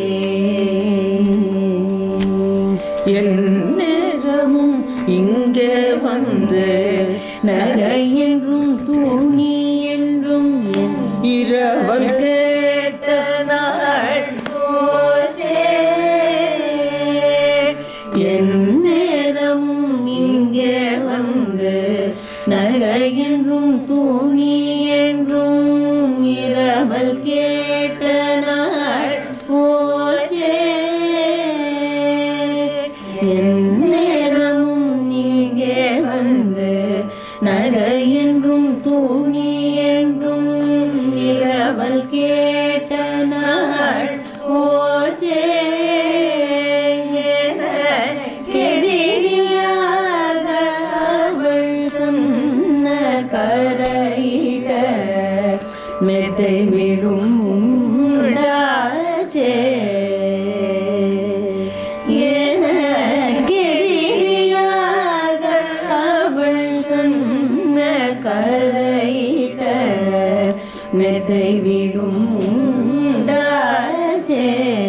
என் நேரமும் இங்கே வந்து நகை என்றும் தூணி என்றும் என் இரவல் கேட்ட நாள் போச்சே என் நேரமும் இங்கே வந்து நகை என்றும் தூணி என்றும் இரவல் கேட்ட நாள் போச்சே என் நேரமும் இங்கே வந்து நகை என்றும் தூணி என்றும் இரவல் கேட்ட நாள் போச்சே மெத்தை விடும் உண்டாச்சே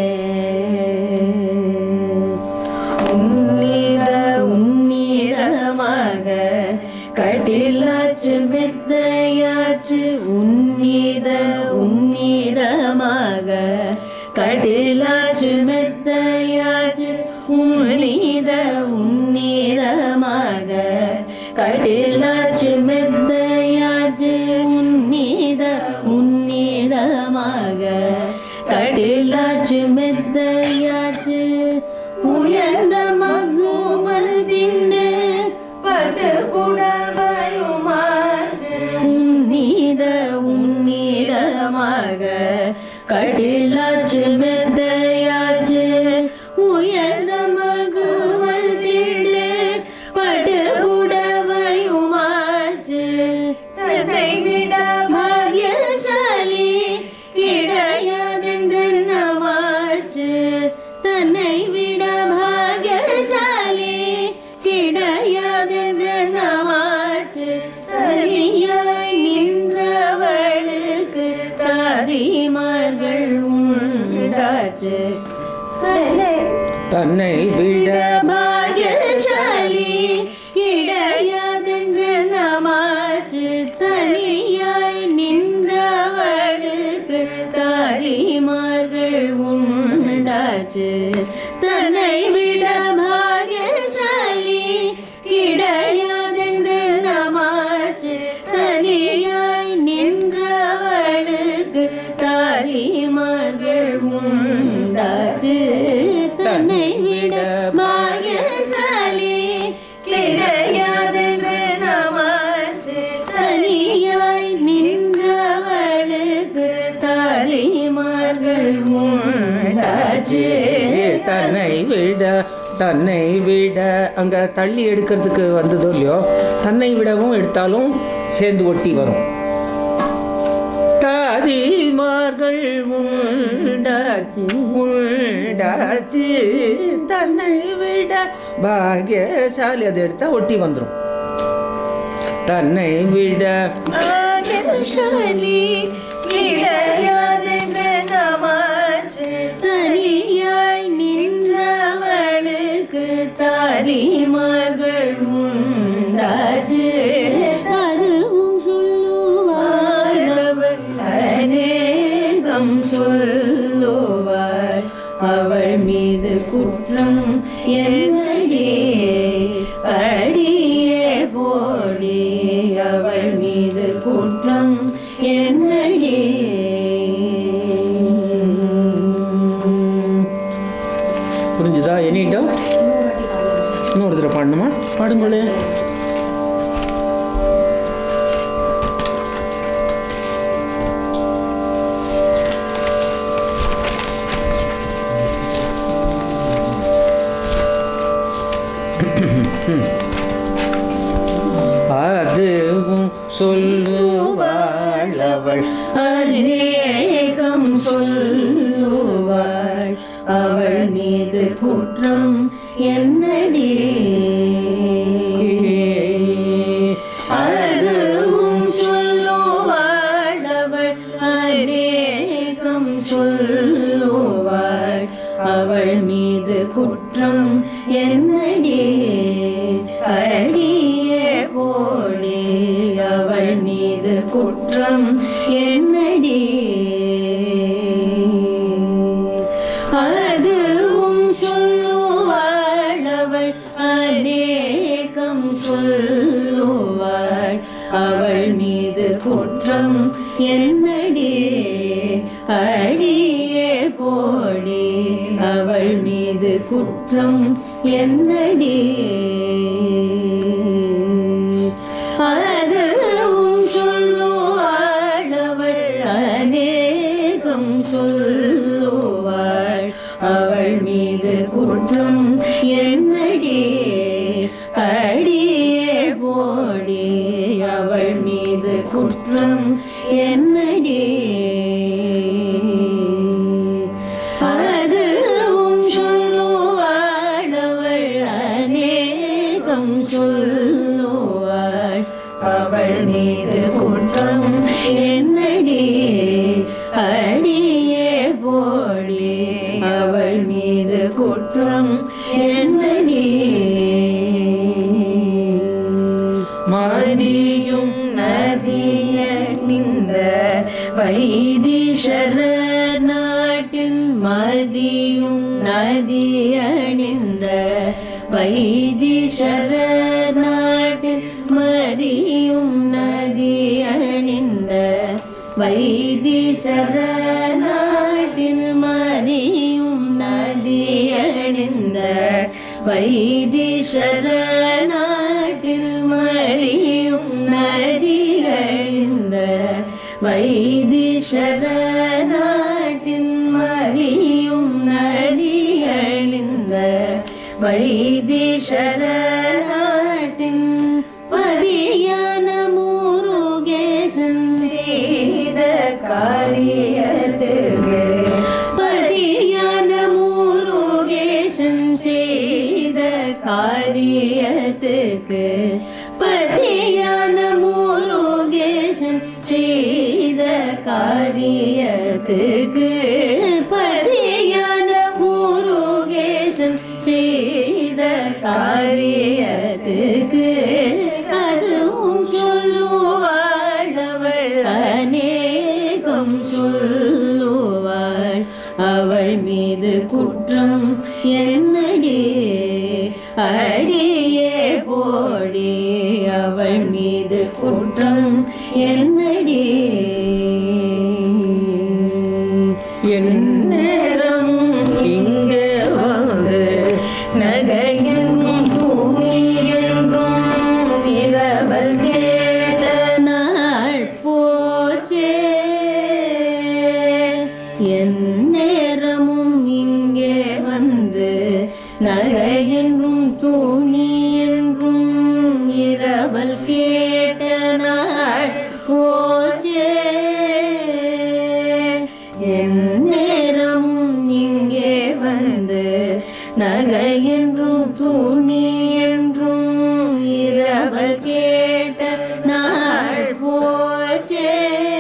உன்னிட உன்னிடமாக கட்டிலாச்சு மெத்தையாச்சு உன்னித உன்னிதமாக கட்டிலாச்சு மெத்தையாச்சு உன்னித உன்னிதமாக கட்டிலாச்சு மெத்தையாச்சு உன்னித உன்னிதமாக கட்டிலாச்சு மெத்தையாச்சு உயர்ந்த மகுமல் திண்டு பட்டு புடவையுமாச்சு உன்னித உன்னிதமாக கட்டிலாச்சு மெத்தையாச்சு உயர்ந்த மகுமல் திண்டு பட்டு புடவையுமாச்சு தன்னை விட பாகியசாலி கிடையாதென்றமாச்சு தன்னை விட பாகியசாலி கிடையாதென்றமாச்சு தனியாய் நின்றவளுக்கு தாதிமார்கள் உண்டாச்சு தன்னை விட பாகியசாலி கிடையாதென்று நமாச்சு தனியாய் நின்றவளுக்கு தாதிமார்கள் உண்டாச்சு தன்னை விட பாகியசாலி கிடையாதென்று நமாச்சு தனியாய் நின்றவளுக்கு தாதிமார்கள் உண்டாச்சு தன்னை விட பாகியசாலி கிடையாதென்று நமாச்சு தனியாய் நின்றவளுக்கு தாலிமார்கள் உண்டாச்சு தன்னை விட தன்னை விட அங்க தள்ளி எடுக்கிறதுக்கு வந்ததோ இல்லையோ தன்னை விடவும் எடுத்தாலும் சேர்ந்து ஒட்டி வரும் தாதிமார்கள் உண்டாச்சு உண்டாச்சு தன்னை விட பாகியசாலி அதை எடுத்தா ஒட்டி வந்துடும் தன்னை விட பாகியசாலி கிடையாதென்று நமாச்சு தனியாய் நின்றவளுக்கு தாலிமார்கள் உண்டாச்சு அதுவும் சொல்லுவாள் அநேகம் சொல்லுவாள் அவள் மீது குற்றம் என்னடியே அடியே போடி அவள் மீது குற்றம் என்னடியே புரிஞ்சுதா எனி டவுட் இன்னொரு தடவை பாடணுமா பாடுங்களே அதுவும் சொல்லுவாள் அவள் அநேகம் சொல்லுவாள் அவள் மீது குற்றம் என்னடி அதுவும் சொல்லுவாள் அவள் அநேகம் சொல்லுவாள் அவள் மீது குற்றம் என்னடி அடியே போடி அவள் மீது குற்றம் என்னடி அதுவும் சொல்லுவாள் அவள் அநேகம் சொல்லுவாள் அவள் மீது குற்றம் என்னடி அடியே போடி அவள் மீது குற்றம் என்னடி அதுவும் சொல்லுவாள் அவள் அநேகம் சொல்லுவாள் அவள் மீது குற்றம் என்னடி அடியே போடி அவள் மீது குற்றம் என்னடி அதுவும் சொல்லுவாள் அவள் அநேகம் சொல்லுவாள் அவள் மீது குற்றம் என்னடி குற்றம் என்னடி மதியும் நதியணிந்த வைதீஸ்வர நாட்டில் மதியும் நதியணிந்த வைதீஸ்வர நாட்டில் மதியும் நதியணிந்த வைதீஸ்வர நாட்டில் மதியும் நதியணிந்த வைதீஸ்வர நாட்டில் மதியும் நதியணிந்த வைதீஸ்வர நாட்டில் மதியும் நதியணிந்த வைதீஸ்வர நாட்டின் பதியான முருகேசன் செய்த காரியத்துக்கு பதியான முருகேசன் செய்த காரியத்துக்கு பதியான முருகேசன் செய்த காரியத்துக்கு பதியான முருகேசன் செய்த காரியத்துக்கு அதுவும் சொல்லுவாள் அவள் அநேகம் சொல்லுவாள் அவள் மீது குற்றம் என்னடி அடியே போடி அவள் மீது குற்றம் என்னடி என் நேரம் இங்கே வந்து நகையென்றும் துணி என்றும் இரவல் கேட்ட நாள் போச்சே என் நேரமும் இங்கே வந்து நகையென்றும் துணி என்றும் இரவல் கேட்ட நாள் போச்சே என் நேரமும் இங்கே வந்து நகை என்றும் துணி என்றும் இரவல் கேட்ட நாள் போச்சே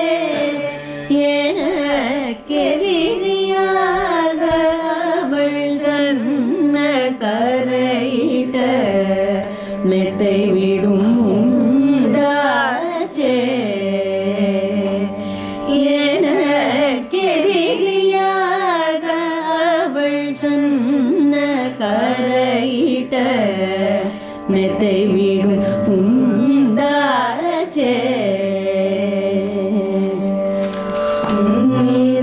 எனக்கெதிரியாக அவள் சொன்ன கரையிட்ட மெத்தை விடும் உண்டாச்சே எனக்கெதிரியாக அவள் சொன்ன கரையிட்ட மெத்தை விடும் உண்டாச்சே உன்னித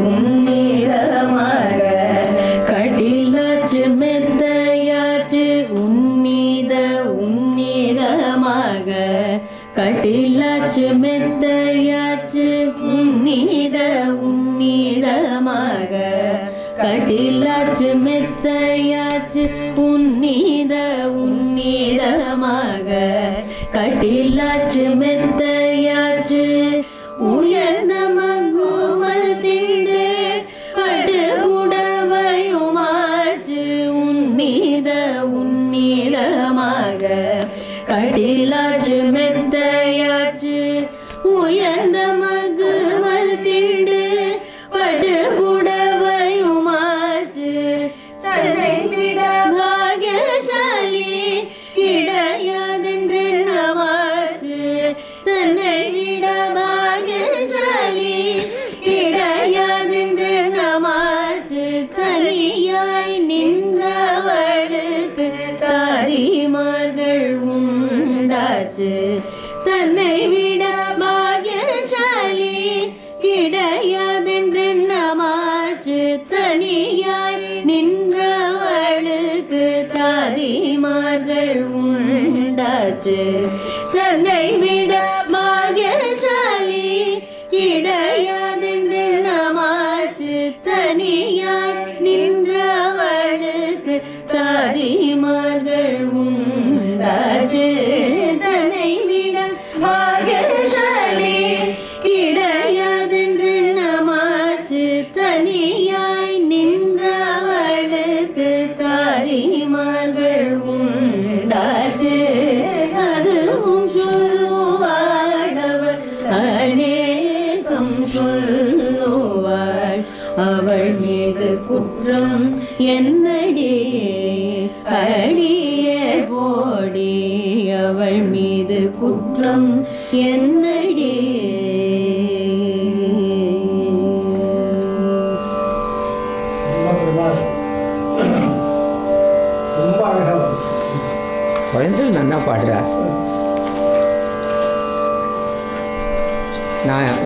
உன்னிதமாக கடிலாச்சு மெத்தையாச்சு உன்னித உன்னிதமாக கட்டிலாச்சு மெத்தையாச்சு உன்னித உன்னிதமாக கட்டிலாச்சு மெத்தையாச்சு உன்னித உன்னிதமாக கட்டிலாச்சு மெத்தையாச்சு உயர்ந்த மகுமல் திண்டு படு உடவையுமாச்சு உன்னித உன்னிதமாக கட்டிலாச்சு மெத்தையாச்சு உயர்ந்த மகுமல் திண்டு படு உடவையுமாச்சு தன்னை விட பாகியசாலி கிடையாதென்று நவாச்சு தன்னை விட பாகியசாலி கிடையாதென்று நமாச்சு தனியாய் நின்றவளுக்கு தாதிமார்கள் உண்டாச்சு தன்னை விட பாகியசாலி கிடையாதென்று நமாச்சு தனியாய் நின்றவளுக்கு தாதிமார்கள் உண்டாச்சு தன்னை விட பாகியசாலி கிடையாதென்று நமாச்சு தனியாய் நின்றவளுக்கு தாதிமார்கள் உண்டாச்சு தன்னை விட பாகியசாலி கிடையாதென்று நமாச்சு தனியாய் நின்றவளுக்கு தாதிமார்கள் உண்டாச்சு அதுவும் சொல்லுவாழவள் அநேகம் சொல்லுவாள் அவள் மீது குற்றம் என்ன என்னடி அடிய போடி அவள் மீது குற்றம் என்னடி ரொம்ப ரொம்ப அழகாக வரும் குழந்தைகள் நல்லா பாடுறா நான்